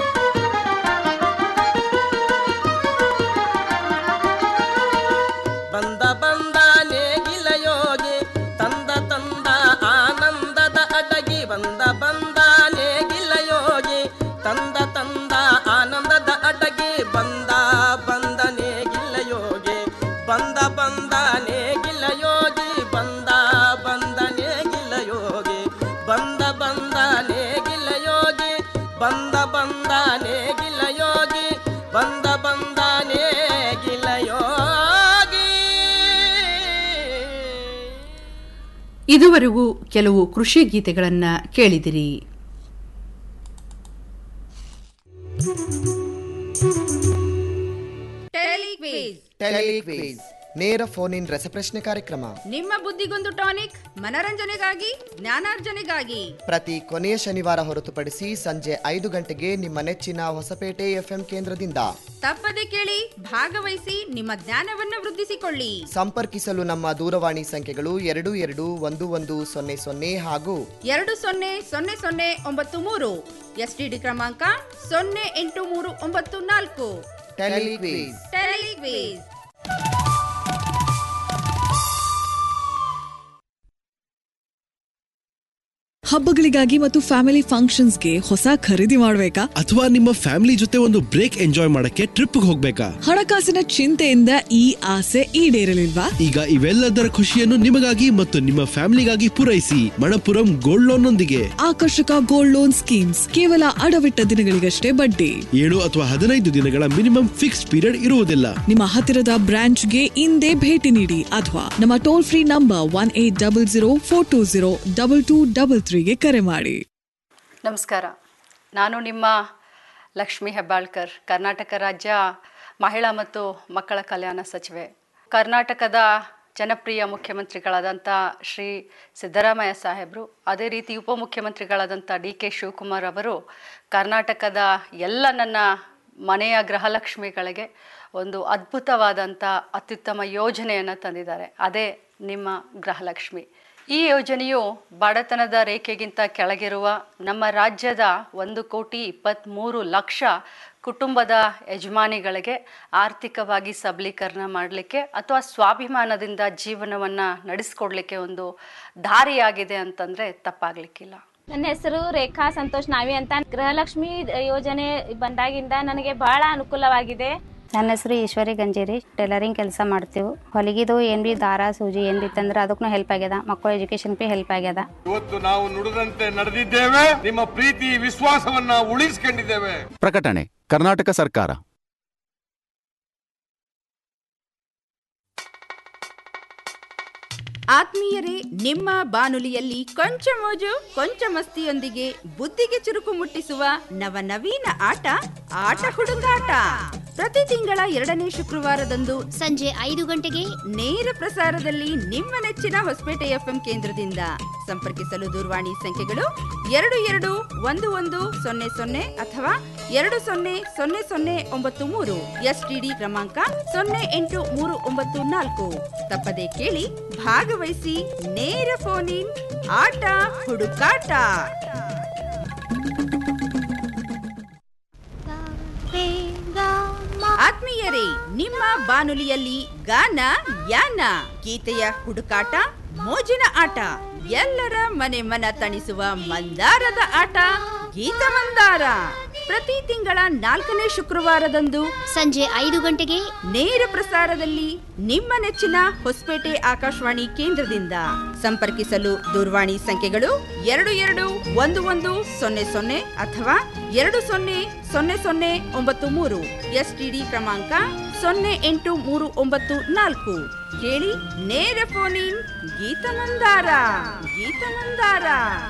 ಬಂದ ಬಂದ ನೇಗಿಲ ಯೋಗಿ ತಂದ ತಂದ ಆನಂದದ ಅಡಗಿ ಬಂದ ಬಂದ ನೇಗಿಲ ಯೋಗಿ ತಂದ ತಂದ ಆನಂದದ ಅಡಗಿ ಬಂದ ಬಂದ ನೇಗಿಲ ಯೋಗಿ ಬಂದ ಬಂದ ನೇಗಿಲ ಯೋಗಿ ಬಂದ ಬಂದ ನೇಗಿಲ ಯೋಗಿ ಬಂದ ಬಂದ ನೇಗಿಲ ಯೋಗಿ ಬಂದ ಬಂದ ನೇಗಿಲ ಯೋಗಿ ಬಂದ ಬಂದ ನೇಗಿಲ ಯೋಗಿ ಇದುವರೆಗೂ ಕೆಲವು ಕೃಷಿ ಗೀತೆಗಳನ್ನ ಕೇಳಿದಿರಿ ಟೆಲಿಕ್ವಿಜ್ ನೇರ ಫೋನ್ ಇನ್ ರಸಪ್ರಶ್ನೆ ಕಾರ್ಯಕ್ರಮ ನಿಮ್ಮ ಬುದ್ಧಿಗೊಂದು ಟಾನಿಕ್ ಮನರಂಜನೆಗಾಗಿ ಜ್ಞಾನಾರ್ಜನೆಗಾಗಿ ಪ್ರತಿ ಕೊನೆಯ ಶನಿವಾರ ಹೊರತುಪಡಿಸಿ ಸಂಜೆ ಐದು ಗಂಟೆಗೆ ನಿಮ್ಮ ನೆಚ್ಚಿನ ಹೊಸಪೇಟೆ ಎಫ್ಎಂ ಕೇಂದ್ರದಿಂದ ತಪ್ಪದೆ ಕೇಳಿ ಭಾಗವಹಿಸಿ ನಿಮ್ಮ ಜ್ಞಾನವನ್ನ ವೃದ್ಧಿಸಿಕೊಳ್ಳಿ ಸಂಪರ್ಕಿಸಲು ನಮ್ಮ ದೂರವಾಣಿ ಸಂಖ್ಯೆಗಳು ಎರಡು ಎರಡು ಒಂದು ಒಂದು ಸೊನ್ನೆ ಸೊನ್ನೆ ಹಾಗೂ ಎರಡು ಸೊನ್ನೆ ಸೊನ್ನೆ ಸೊನ್ನೆ ಒಂಬತ್ತು ಮೂರು ಎಸ್ಟಿಡಿ ಕ್ರಮಾಂಕ ಸೊನ್ನೆ ಎಂಟು ಮೂರು ಒಂಬತ್ತು ನಾಲ್ಕು ಟೆಲಿಕ್ವಿಜ್ ಟೆಲಿಕ್ವಿಜ್ ಹಬ್ಬಗಳಿಗಾಗಿ ಮತ್ತು ಫ್ಯಾಮಿಲಿ ಫಂಕ್ಷನ್ಸ್ಗೆ ಹೊಸ ಖರೀದಿ ಮಾಡ್ಬೇಕಾ ಅಥವಾ ನಿಮ್ಮ ಫ್ಯಾಮಿಲಿ ಜೊತೆ ಒಂದು ಬ್ರೇಕ್ ಎಂಜಾಯ್ ಮಾಡಕ್ಕೆ ಟ್ರಿಪ್ ಹೋಗ್ಬೇಕಾ ಹಣಕಾಸಿನ ಚಿಂತೆಯಿಂದ ಈ ಆಸೆ ಈಡೇರಲಿಲ್ವಾ ಈಗ ಇವೆಲ್ಲದರ ಖುಷಿಯನ್ನು ನಿಮಗಾಗಿ ಮತ್ತು ನಿಮ್ಮ ಫ್ಯಾಮಿಲಿಗಾಗಿ ಪೂರೈಸಿ ಮಣಪುರಂ ಗೋಲ್ಡ್ ಲೋನ್ ನೊಂದಿಗೆ ಆಕರ್ಷಕ ಗೋಲ್ಡ್ ಲೋನ್ ಸ್ಕೀಮ್ಸ್ ಕೇವಲ ಅಡವಿಟ್ಟ ದಿನಗಳಿಗಷ್ಟೇ ಬಡ್ಡಿ ಏಳು ಅಥವಾ ಹದಿನೈದು ದಿನಗಳ ಮಿನಿಮಮ್ ಫಿಕ್ಸ್ ಪೀರಿಯಡ್ ಇರುವುದಿಲ್ಲ ನಿಮ್ಮ ಹತ್ತಿರದ ಬ್ರಾಂಚ್ಗೆ ಇಂದೇ ಭೇಟಿ ನೀಡಿ ಅಥವಾ ನಮ್ಮ toll free number one eight double zero four two zero double two double ತ್ರೀಗೆ ಕರೆ ಮಾಡಿ ನಮಸ್ಕಾರ ನಾನು ನಿಮ್ಮ ಲಕ್ಷ್ಮಿ ಹೆಬ್ಬಾಳ್ಕರ್ ಕರ್ನಾಟಕ ರಾಜ್ಯ ಮಹಿಳಾ ಮತ್ತು ಮಕ್ಕಳ ಕಲ್ಯಾಣ ಸಚಿವೆ ಕರ್ನಾಟಕದ ಜನಪ್ರಿಯ ಮುಖ್ಯಮಂತ್ರಿಗಳಾದಂಥ ಶ್ರೀ ಸಿದ್ದರಾಮಯ್ಯ ಸಾಹೇಬರು ಅದೇ ರೀತಿ ಉಪಮುಖ್ಯಮಂತ್ರಿಗಳಾದಂಥ ಡಿ ಕೆ ಶಿವಕುಮಾರ್ ಅವರು ಕರ್ನಾಟಕದ ಎಲ್ಲ ನನ್ನ ಮನೆಯ ಗೃಹಲಕ್ಷ್ಮಿಗಳಿಗೆ ಒಂದು ಅದ್ಭುತವಾದಂಥ ಅತ್ಯುತ್ತಮ ಯೋಜನೆಯನ್ನು ತಂದಿದ್ದಾರೆ ಅದೇ ನಿಮ್ಮ ಗೃಹಲಕ್ಷ್ಮಿ ಈ ಯೋಜನೆಯು ಬಡತನದ ರೇಖೆಗಿಂತ ಕೆಳಗಿರುವ ನಮ್ಮ ರಾಜ್ಯದ ಒಂದು ಕೋಟಿ ಇಪ್ಪತ್ತ್ಮೂರು ಲಕ್ಷ ಕುಟುಂಬದ ಯಜಮಾನಿಗಳಿಗೆ ಆರ್ಥಿಕವಾಗಿ ಸಬಲೀಕರಣ ಮಾಡಲಿಕ್ಕೆ ಅಥವಾ ಸ್ವಾಭಿಮಾನದಿಂದ ಜೀವನವನ್ನು ನಡೆಸ್ಕೊಡ್ಲಿಕ್ಕೆ ಒಂದು ದಾರಿಯಾಗಿದೆ ಅಂತಂದರೆ ತಪ್ಪಾಗಲಿಕ್ಕಿಲ್ಲ ನನ್ನ ಹೆಸರು ರೇಖಾ ಸಂತೋಷ್ ನಾವಿ ಅಂತ ಗೃಹಲಕ್ಷ್ಮಿ ಯೋಜನೆ ಬಂದಾಗಿಂದ ನನಗೆ ಬಹಳ ಅನುಕೂಲವಾಗಿದೆ ನನ್ನ ಹೆಸರು ಈಶ್ವರಿ ಗಂಜೇರಿ ಟೈಲರಿಂಗ್ ಕೆಲಸ ಮಾಡ್ತೀವಿ ಹೊಲಿಗಿದು ಏನು ಬಿ ದಾರ ಸೂಜಿ ಏನು ಬಿತ್ತಂದ್ರೆ ಅದಕ್ಕೂ ಹೆಲ್ಪ್ ಆಗ್ಯದ ಮಕ್ಕಳ ಎಜುಕೇಶನ್ ಬಿ ಹೆಲ್ಪ್ ಆಗ್ಯದ ಇವತ್ತು ನಾವು ನುಡಿದಂತೆ ನಡೆದಿದ್ದೇವೆ ನಿಮ್ಮ ಪ್ರೀತಿ ವಿಶ್ವಾಸವನ್ನ ಉಳಿಸಿಕೊಂಡಿದ್ದೇವೆ ಪ್ರಕಟಣೆ ಕರ್ನಾಟಕ ಸರ್ಕಾರ ಆತ್ಮೀಯರೇ ನಿಮ್ಮ ಬಾನುಲಿಯಲ್ಲಿ ಕೊಂಚ ಮೋಜು ಕೊಂಚ ಮಸ್ತಿಯೊಂದಿಗೆ ಬುದ್ಧಿಗೆ ಚುರುಕು ಮುಟ್ಟಿಸುವ ನವನವೀನ ಆಟ ಆಟ ಹುಡುಗಾಟ ಪ್ರತಿ ತಿಂಗಳ ಎರಡನೇ ಶುಕ್ರವಾರದಂದು ಸಂಜೆ ಐದು ಗಂಟೆಗೆ ನೇರ ಪ್ರಸಾರದಲ್ಲಿ ನಿಮ್ಮ ನೆಚ್ಚಿನ ಹೊಸಪೇಟೆ ಎಫ್ಎಂ ಕೇಂದ್ರದಿಂದ ಸಂಪರ್ಕಿಸಲು ದೂರವಾಣಿ ಸಂಖ್ಯೆಗಳು ಎರಡು ಎರಡು ಒಂದು ಒಂದು ಸೊನ್ನೆ ಸೊನ್ನೆ ಅಥವಾ ಎರಡು ಸೊನ್ನೆ ಸೊನ್ನೆ ಸೊನ್ನೆ ಒಂಬತ್ತು ಮೂರು ಎಸ್ಟಿಡಿ ಕ್ರಮಾಂಕ ಸೊನ್ನೆ ಎಂಟು ಮೂರು ಒಂಬತ್ತು ನಾಲ್ಕು ತಪ್ಪದೆ ಕೇಳಿ ಭಾಗವಹಿಸಿ ನೇರ ಫೋನ್ ಇನ್ ಆಟ ಹುಡುಕಾಟ ಆತ್ಮೀಯರೇ ನಿಮ್ಮ ಬಾನುಲಿಯಲ್ಲಿ ಗಾನ ಯಾನ ಗೀತೆಯ ಹುಡುಕಾಟ ಮೋಜಿನ ಆಟ ಎಲ್ಲರ ಮನೆ ಮನ ತಣಿಸುವ ಮಂದಾರದ ಆಟ ಗೀತ ಮಂದಾರ ಪ್ರತಿ ತಿಂಗಳ ನಾಲ್ಕನೇ ಶುಕ್ರವಾರದಂದು ಸಂಜೆ ಐದು ಗಂಟೆಗೆ ನೇರ ಪ್ರಸಾರದಲ್ಲಿ ನಿಮ್ಮ ನೆಚ್ಚಿನ ಹೊಸಪೇಟೆ ಆಕಾಶವಾಣಿ ಕೇಂದ್ರದಿಂದ ಸಂಪರ್ಕಿಸಲು ದೂರವಾಣಿ ಸಂಖ್ಯೆಗಳು ಎರಡು ಎರಡು ಒಂದು ಒಂದು ಸೊನ್ನೆ ಸೊನ್ನೆ ಅಥವಾ ಎರಡು ಸೊನ್ನೆ ಸೊನ್ನೆ ಸೊನ್ನೆ ಒಂಬತ್ತು ಮೂರು ಎಸ್ಟಿಡಿ ಕ್ರಮಾಂಕ ಸೊನ್ನೆ ಎಂಟು ಮೂರು ಒಂಬತ್ತು ನಾಲ್ಕು ಕೇಳಿ ನೇರ ಫೋನ್ ಇನ್ ಗೀತ ಮಂದಾರ ಗೀತ ಮಂದಾರ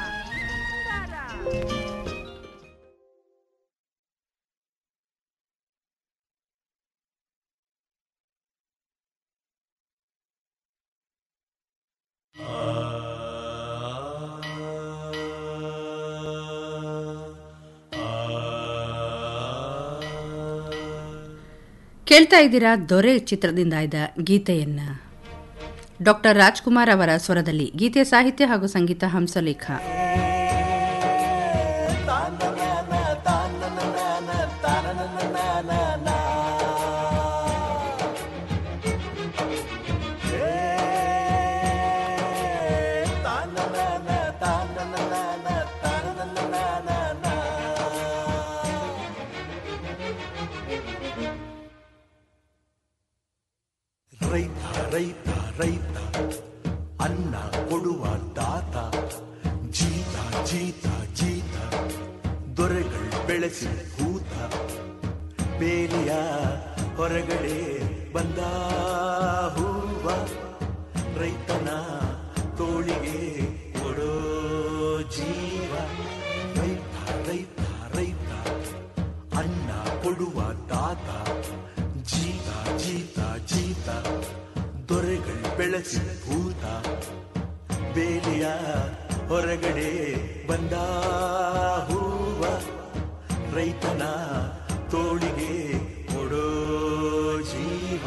ಕೇಳ್ತಾ ಇದ್ದೀರಾ ದೊರೆ ಚಿತ್ರದಿಂದ ಆಯ್ದ ಗೀತೆಯನ್ನ ಡಾಕ್ಟರ್ ರಾಜ್ಕುಮಾರ್ ಅವರ ಸ್ವರದಲ್ಲಿ ಗೀತೆ ಸಾಹಿತ್ಯ ಹಾಗೂ ಸಂಗೀತ ಹಂಸಲೇಖ ರೈತ ರೈತ ರೈತ ಅನ್ನ ಕೊಡುವ ದಾತ ಜೀತ ಜೀತ ಜೀತ ದೊರೆಗಳು ಬೆಳೆಸಿ ಭೂತ ಬೇಲಿಯ ಹೊರಗಡೆ ಬಂದ ಹೂವ ರೈತನ ತೋಳಿಗೆ ಕೊಡೋ ಜೀವ ರೈತ ರೈತ ರೈತ ಅನ್ನ ಕೊಡುವ ದಾತ ಜೀತ ಜೀತ ಜೀತ ದೊರೆಗಳು ಬೆಳೆಸಿ ಭೂತ ಬೇಲಿಯ ಹೊರಗಡೆ ಬಂದ ಹೂವ ರೈತನ ತೋಳಿಗೆ ಕೊಡೋ ಜೀವ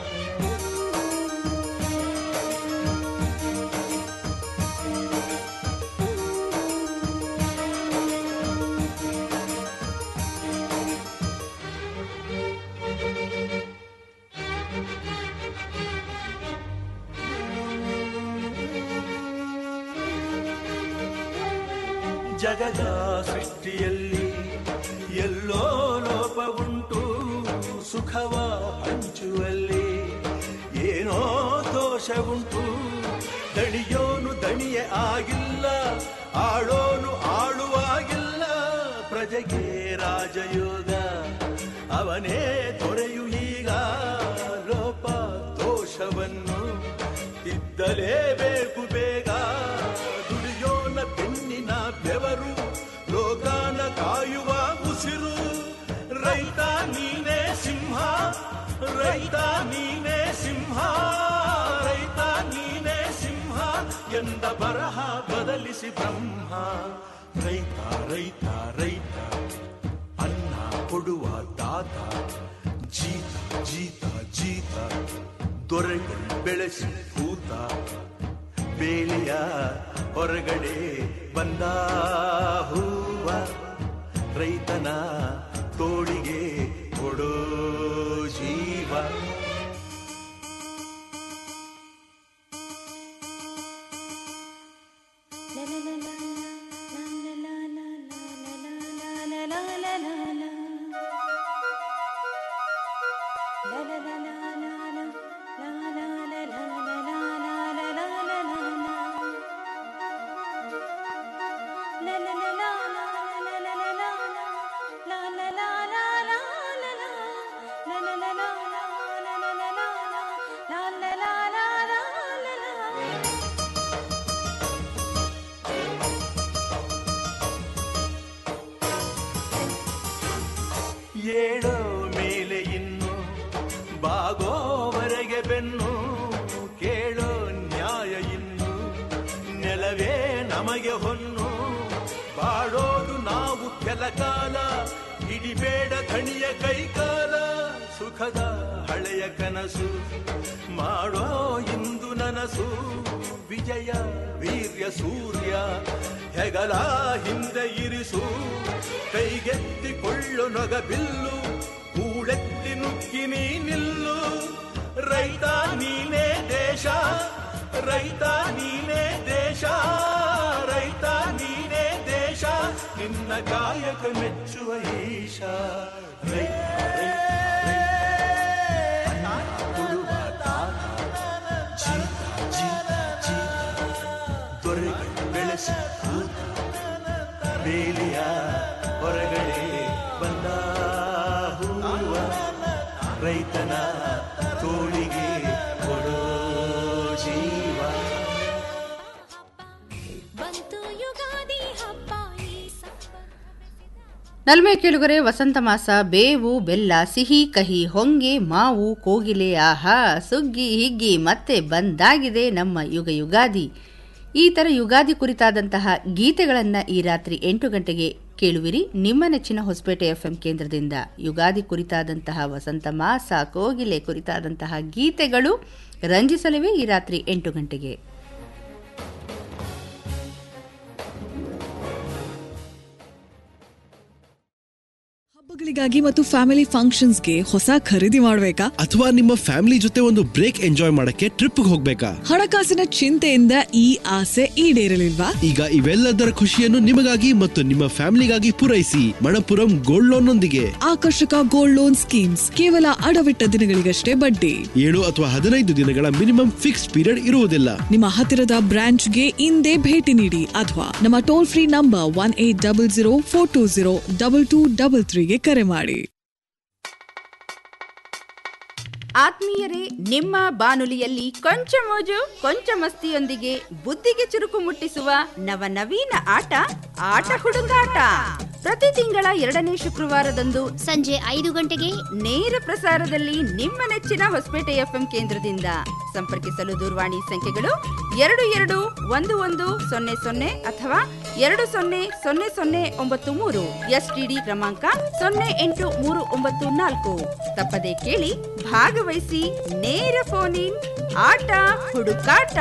ಜಗದ ಸೃಷ್ಟಿಯಲ್ಲಿ ಎಲ್ಲೋ ಲೋಪವುಂಟು ಸುಖವ ಹಂಚುವಲ್ಲಿ ಏನೋ ದೋಷವುಂಟು ದಣಿಯೋನು ದಣಿಯೇ ಆಗಿಲ್ಲ ಆಳೋನು ಆಳುವಾಗಿಲ್ಲ ಪ್ರಜೆಗೆ ರಾಜಯೋಗ ಅವನೇ ದೊರೆಯು ಈಗ ಲೋಪ ದೋಷವನ್ನು ತಿದ್ದಲೇಬೇಕು ಬೇಗ ದುಡಿಯೋನ ಬೆನ್ನಿನ ಬೆವರು ಲೋಕಾನ ಕಾಯುವ ಉಸಿರು ರೈತ ನೀನೇ ಸಿಂಹ ರೈತ ನೀನೇ ಸಿಂಹ ರೈತ ನೀನೇ ಸಿಂಹ ಎಂದ ಬರಹ ಬದಲಿಸಿ ಬ್ರಹ್ಮ ರೈತ ರೈತ ರೈತ ಅನ್ನ ಕೊಡುವ ದಾತ ಜೀತ ಜೀತ ಜೀತ ದೊರೆಗಳು ಬೆಳೆಸಿ ಭೂತ ಬೇಲಿಯ ಹೊರಗಡೆ ಬಂದ ಹೂವ ರೈತನ ತೋಳಿಗೆ ಕೊಡೋ ಜೀವ ಏಳೋ ಮೇಲೆ ಇನ್ನು ಬಾಗೋವರೆಗೆ ಬೆನ್ನು ಕೇಳೋ ನ್ಯಾಯ ಇನ್ನು ನೆಲವೇ ನಮಗೆ ಹೊನ್ನು ಬಾಳೋದು ನಾವು ಕೆಲ ಕಾಲ ಹಿಡಿಬೇಡ ಧಣಿಯ ಕೈಕಾಲ ಸುಖದ ಹಳೆಯ ಕನಸು ಮಾಡೋ ಇಂದು ನನಸು ವಿಜಯ ವೀರ್ಯ ಸೂರ್ಯ ಹೆಗಲ ಹಿಂದೆ ಇರಿಸು ಕೈಗೆತ್ತಿಕೊಳ್ಳು ನೊಗ ಬಿಲ್ಲು ಕೂಳೆತ್ತಿ ನುಗ್ಗಿ ನೀ ನಿಲ್ಲು ರೈತ ನೀನೇ ದೇಶ ರೈತ ನೀನೇ ದೇಶ ರೈತ ನೀನೇ ದೇಶ ನಿನ್ನ ಕಾಯಕ ಮೆಚ್ಚುವ ಈಶ ರೈತ ದೊರೆಗಳು ಬೆಳೆಸಿ ಬೇಲಿಯ ಹೊರಗಡೆ ಬಂದ ಹೂವ ರೈತನ ತೋಳಿಗೆ ಕೊಡೋ ಜೀವ ನಲ್ಮೆ ಕೇಳುಗರೆ ವಸಂತ ಮಾಸ ಬೇವು ಬೆಲ್ಲ ಸಿಹಿ ಕಹಿ ಹೊಂಗೆ ಮಾವು ಕೋಗಿಲೆ ಆಹಾ ಸುಗ್ಗಿ ಹಿಗ್ಗಿ ಮತ್ತೆ ಬಂದಾಗಿದೆ ನಮ್ಮ ಯುಗ ಯುಗಾದಿ ಈ ಥರ ಯುಗಾದಿ ಕುರಿತಾದಂತಹ ಗೀತೆಗಳನ್ನು ಈ ರಾತ್ರಿ ಎಂಟು ಗಂಟೆಗೆ ಕೇಳುವಿರಿ ನಿಮ್ಮ ನೆಚ್ಚಿನ ಹೊಸಪೇಟೆ ಎಫ್ಎಂ ಕೇಂದ್ರದಿಂದ ಯುಗಾದಿ ಕುರಿತಾದಂತಹ ವಸಂತ ಮಾಸ ಕೋಗಿಲೆ ಕುರಿತಾದಂತಹ ಗೀತೆಗಳು ರಂಜಿಸಲಿವೆ ಈ ರಾತ್ರಿ ಎಂಟು ಗಂಟೆಗೆ ಹಬ್ಬಗಳಿಗಾಗಿ ಮತ್ತು ಫ್ಯಾಮಿಲಿ ಫಂಕ್ಷನ್ಸ್ಗೆ ಹೊಸ ಖರೀದಿ ಮಾಡಬೇಕಾ ಅಥವಾ ನಿಮ್ಮ ಫ್ಯಾಮಿಲಿ ಜೊತೆ ಒಂದು ಬ್ರೇಕ್ ಎಂಜಾಯ್ ಮಾಡಕ್ಕೆ ಟ್ರಿಪ್ ಹೋಗ್ಬೇಕಾ ಹಣಕಾಸಿನ ಚಿಂತೆಯಿಂದ ಈ ಆಸೆ ಈಡೇರಲಿಲ್ವಾ ಈಗ ಇವೆಲ್ಲದರ ಖುಷಿಯನ್ನು ನಿಮಗಾಗಿ ಮತ್ತು ನಿಮ್ಮ ಫ್ಯಾಮಿಲಿಗಾಗಿ ಪೂರೈಸಿ ಮಣಪುರಂ ಗೋಲ್ಡ್ ಲೋನ್ ನೊಂದಿಗೆ ಆಕರ್ಷಕ ಗೋಲ್ಡ್ ಲೋನ್ ಸ್ಕೀಮ್ಸ್ ಕೇವಲ ಅಡವಿಟ್ಟ ದಿನಗಳಿಗಷ್ಟೇ ಬಡ್ಡಿ ಏಳು ಅಥವಾ ಹದಿನೈದು ದಿನಗಳ ಮಿನಿಮಮ್ ಫಿಕ್ಸ್ ಪೀರಿಯಡ್ ಇರುವುದಿಲ್ಲ ನಿಮ್ಮ ಹತ್ತಿರದ ಬ್ರಾಂಚ್ಗೆ ಇಂದೇ ಭೇಟಿ ನೀಡಿ ಅಥವಾ ನಮ್ಮ toll free number one eight double zero four two zero double two double ತ್ರೀಗೆ ಕರೆ ಮಾಡಿ ಆತ್ಮೀಯರೇ ನಿಮ್ಮ ಬಾನುಲಿಯಲ್ಲಿ ಕೊಂಚ ಮೋಜು ಕೊಂಚ ಮಸ್ತಿಯೊಂದಿಗೆ ಬುದ್ಧಿಗೆ ಚುರುಕು ಮುಟ್ಟಿಸುವ ನವನವೀನ ಆಟ ಆಟ ಹುಡುಗಾಟ ಪ್ರತಿ ತಿಂಗಳ ಎರಡನೇ ಶುಕ್ರವಾರದಂದು ಸಂಜೆ ಐದು ಗಂಟೆಗೆ ನೇರ ಪ್ರಸಾರದಲ್ಲಿ ನಿಮ್ಮ ನೆಚ್ಚಿನ ಹೊಸಪೇಟೆ ಎಫ್ಎಂ ಕೇಂದ್ರದಿಂದ ಸಂಪರ್ಕಿಸಲು ದೂರವಾಣಿ ಸಂಖ್ಯೆಗಳು ಎರಡು ಎರಡು ಒಂದು ಒಂದು ಸೊನ್ನೆ ಸೊನ್ನೆ ಅಥವಾ ಎರಡು ಸೊನ್ನೆ ಸೊನ್ನೆ ಸೊನ್ನೆ ಒಂಬತ್ತು ಮೂರು ಎಸ್ಟಿಡಿ ಕ್ರಮಾಂಕ ಸೊನ್ನೆ ಎಂಟು ಮೂರು ಒಂಬತ್ತು ನಾಲ್ಕು ತಪ್ಪದೆ ಕೇಳಿ ಭಾಗವಹಿಸಿ ನೇರ ಫೋನ್ ಇನ್ ಆಟ ಹುಡುಕಾಟ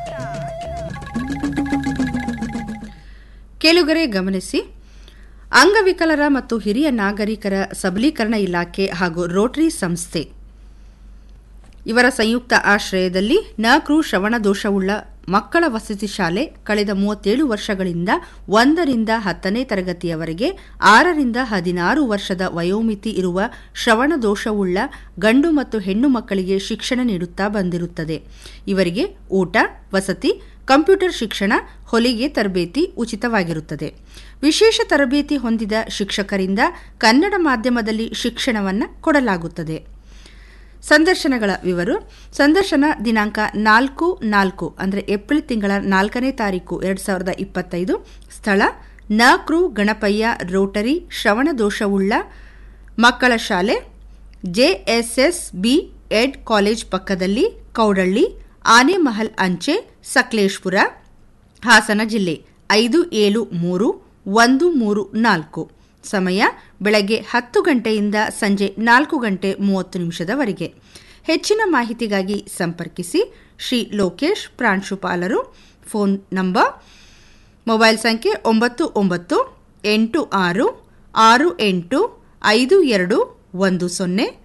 ಕೇಳುಗರೆ ಗಮನಿಸಿ ಅಂಗವಿಕಲರ ಮತ್ತು ಹಿರಿಯ ನಾಗರಿಕರ ಸಬಲೀಕರಣ ಇಲಾಖೆ ಹಾಗೂ ರೋಟರಿ ಸಂಸ್ಥೆ ಇವರ ಸಂಯುಕ್ತ ಆಶ್ರಯದಲ್ಲಿ ನಕ್ರು ಶ್ರವಣ ದೋಷವುಳ್ಳ ಮಕ್ಕಳ ವಸತಿ ಶಾಲೆ ಕಳೆದ ಮೂವತ್ತೇಳು ವರ್ಷಗಳಿಂದ ಒಂದರಿಂದ ಹತ್ತನೇ ತರಗತಿಯವರೆಗೆ ಆರರಿಂದ ಹದಿನಾರು ವರ್ಷದ ವಯೋಮಿತಿ ಇರುವ ಶ್ರವಣ ದೋಷವುಳ್ಳ ಗಂಡು ಮತ್ತು ಹೆಣ್ಣು ಮಕ್ಕಳಿಗೆ ಶಿಕ್ಷಣ ನೀಡುತ್ತಾ ಬಂದಿರುತ್ತದೆ ಇವರಿಗೆ ಊಟ ವಸತಿ ಕಂಪ್ಯೂಟರ್ ಶಿಕ್ಷಣ ಹೊಲಿಗೆ ತರಬೇತಿ ಉಚಿತವಾಗಿರುತ್ತದೆ ವಿಶೇಷ ತರಬೇತಿ ಹೊಂದಿದ ಶಿಕ್ಷಕರಿಂದ ಕನ್ನಡ ಮಾಧ್ಯಮದಲ್ಲಿ ಶಿಕ್ಷಣವನ್ನು ಕೊಡಲಾಗುತ್ತದೆ ಸಂದರ್ಶನಗಳ ವಿವರ ಸಂದರ್ಶನ ದಿನಾಂಕ ನಾಲ್ಕು ನಾಲ್ಕು ಅಂದರೆ ಏಪ್ರಿಲ್ ತಿಂಗಳ ನಾಲ್ಕನೇ ತಾರೀಕು ಎರಡು ಸಾವಿರದ ಇಪ್ಪತ್ತೈದು ಸ್ಥಳ ನಕ್ರು ಗಣಪಯ್ಯ ರೋಟರಿ ಶ್ರವಣ ದೋಷವುಳ್ಳ ಮಕ್ಕಳ ಶಾಲೆ ಜೆಎಸ್ಎಸ್ ಬಿ ಎಡ್ ಕಾಲೇಜ್ ಪಕ್ಕದಲ್ಲಿ ಕೌಡಳ್ಳಿ ಆನೆಮಹಲ್ ಅಂಚೆ ಸಕಲೇಶ್ಪುರ ಹಾಸನ ಜಿಲ್ಲೆ ಐದು ಏಳು ಮೂರು ಒಂದು ಮೂರು ನಾಲ್ಕು ಸಮಯ ಬೆಳಗ್ಗೆ ಹತ್ತು ಗಂಟೆಯಿಂದ ಸಂಜೆ ನಾಲ್ಕು ಗಂಟೆ ಮೂವತ್ತು ನಿಮಿಷದವರೆಗೆ ಹೆಚ್ಚಿನ ಮಾಹಿತಿಗಾಗಿ ಸಂಪರ್ಕಿಸಿ ಶ್ರೀ ಲೋಕೇಶ್ ಪ್ರಾಂಶುಪಾಲರು ಫೋನ್ ನಂಬರ್ ಮೊಬೈಲ್ ಸಂಖ್ಯೆ ಒಂಬತ್ತು ಒಂಬತ್ತು ಎಂಟು ಆರು ಆರು ಎಂಟು ಐದು ಎರಡು ಒಂದು ಸೊನ್ನೆ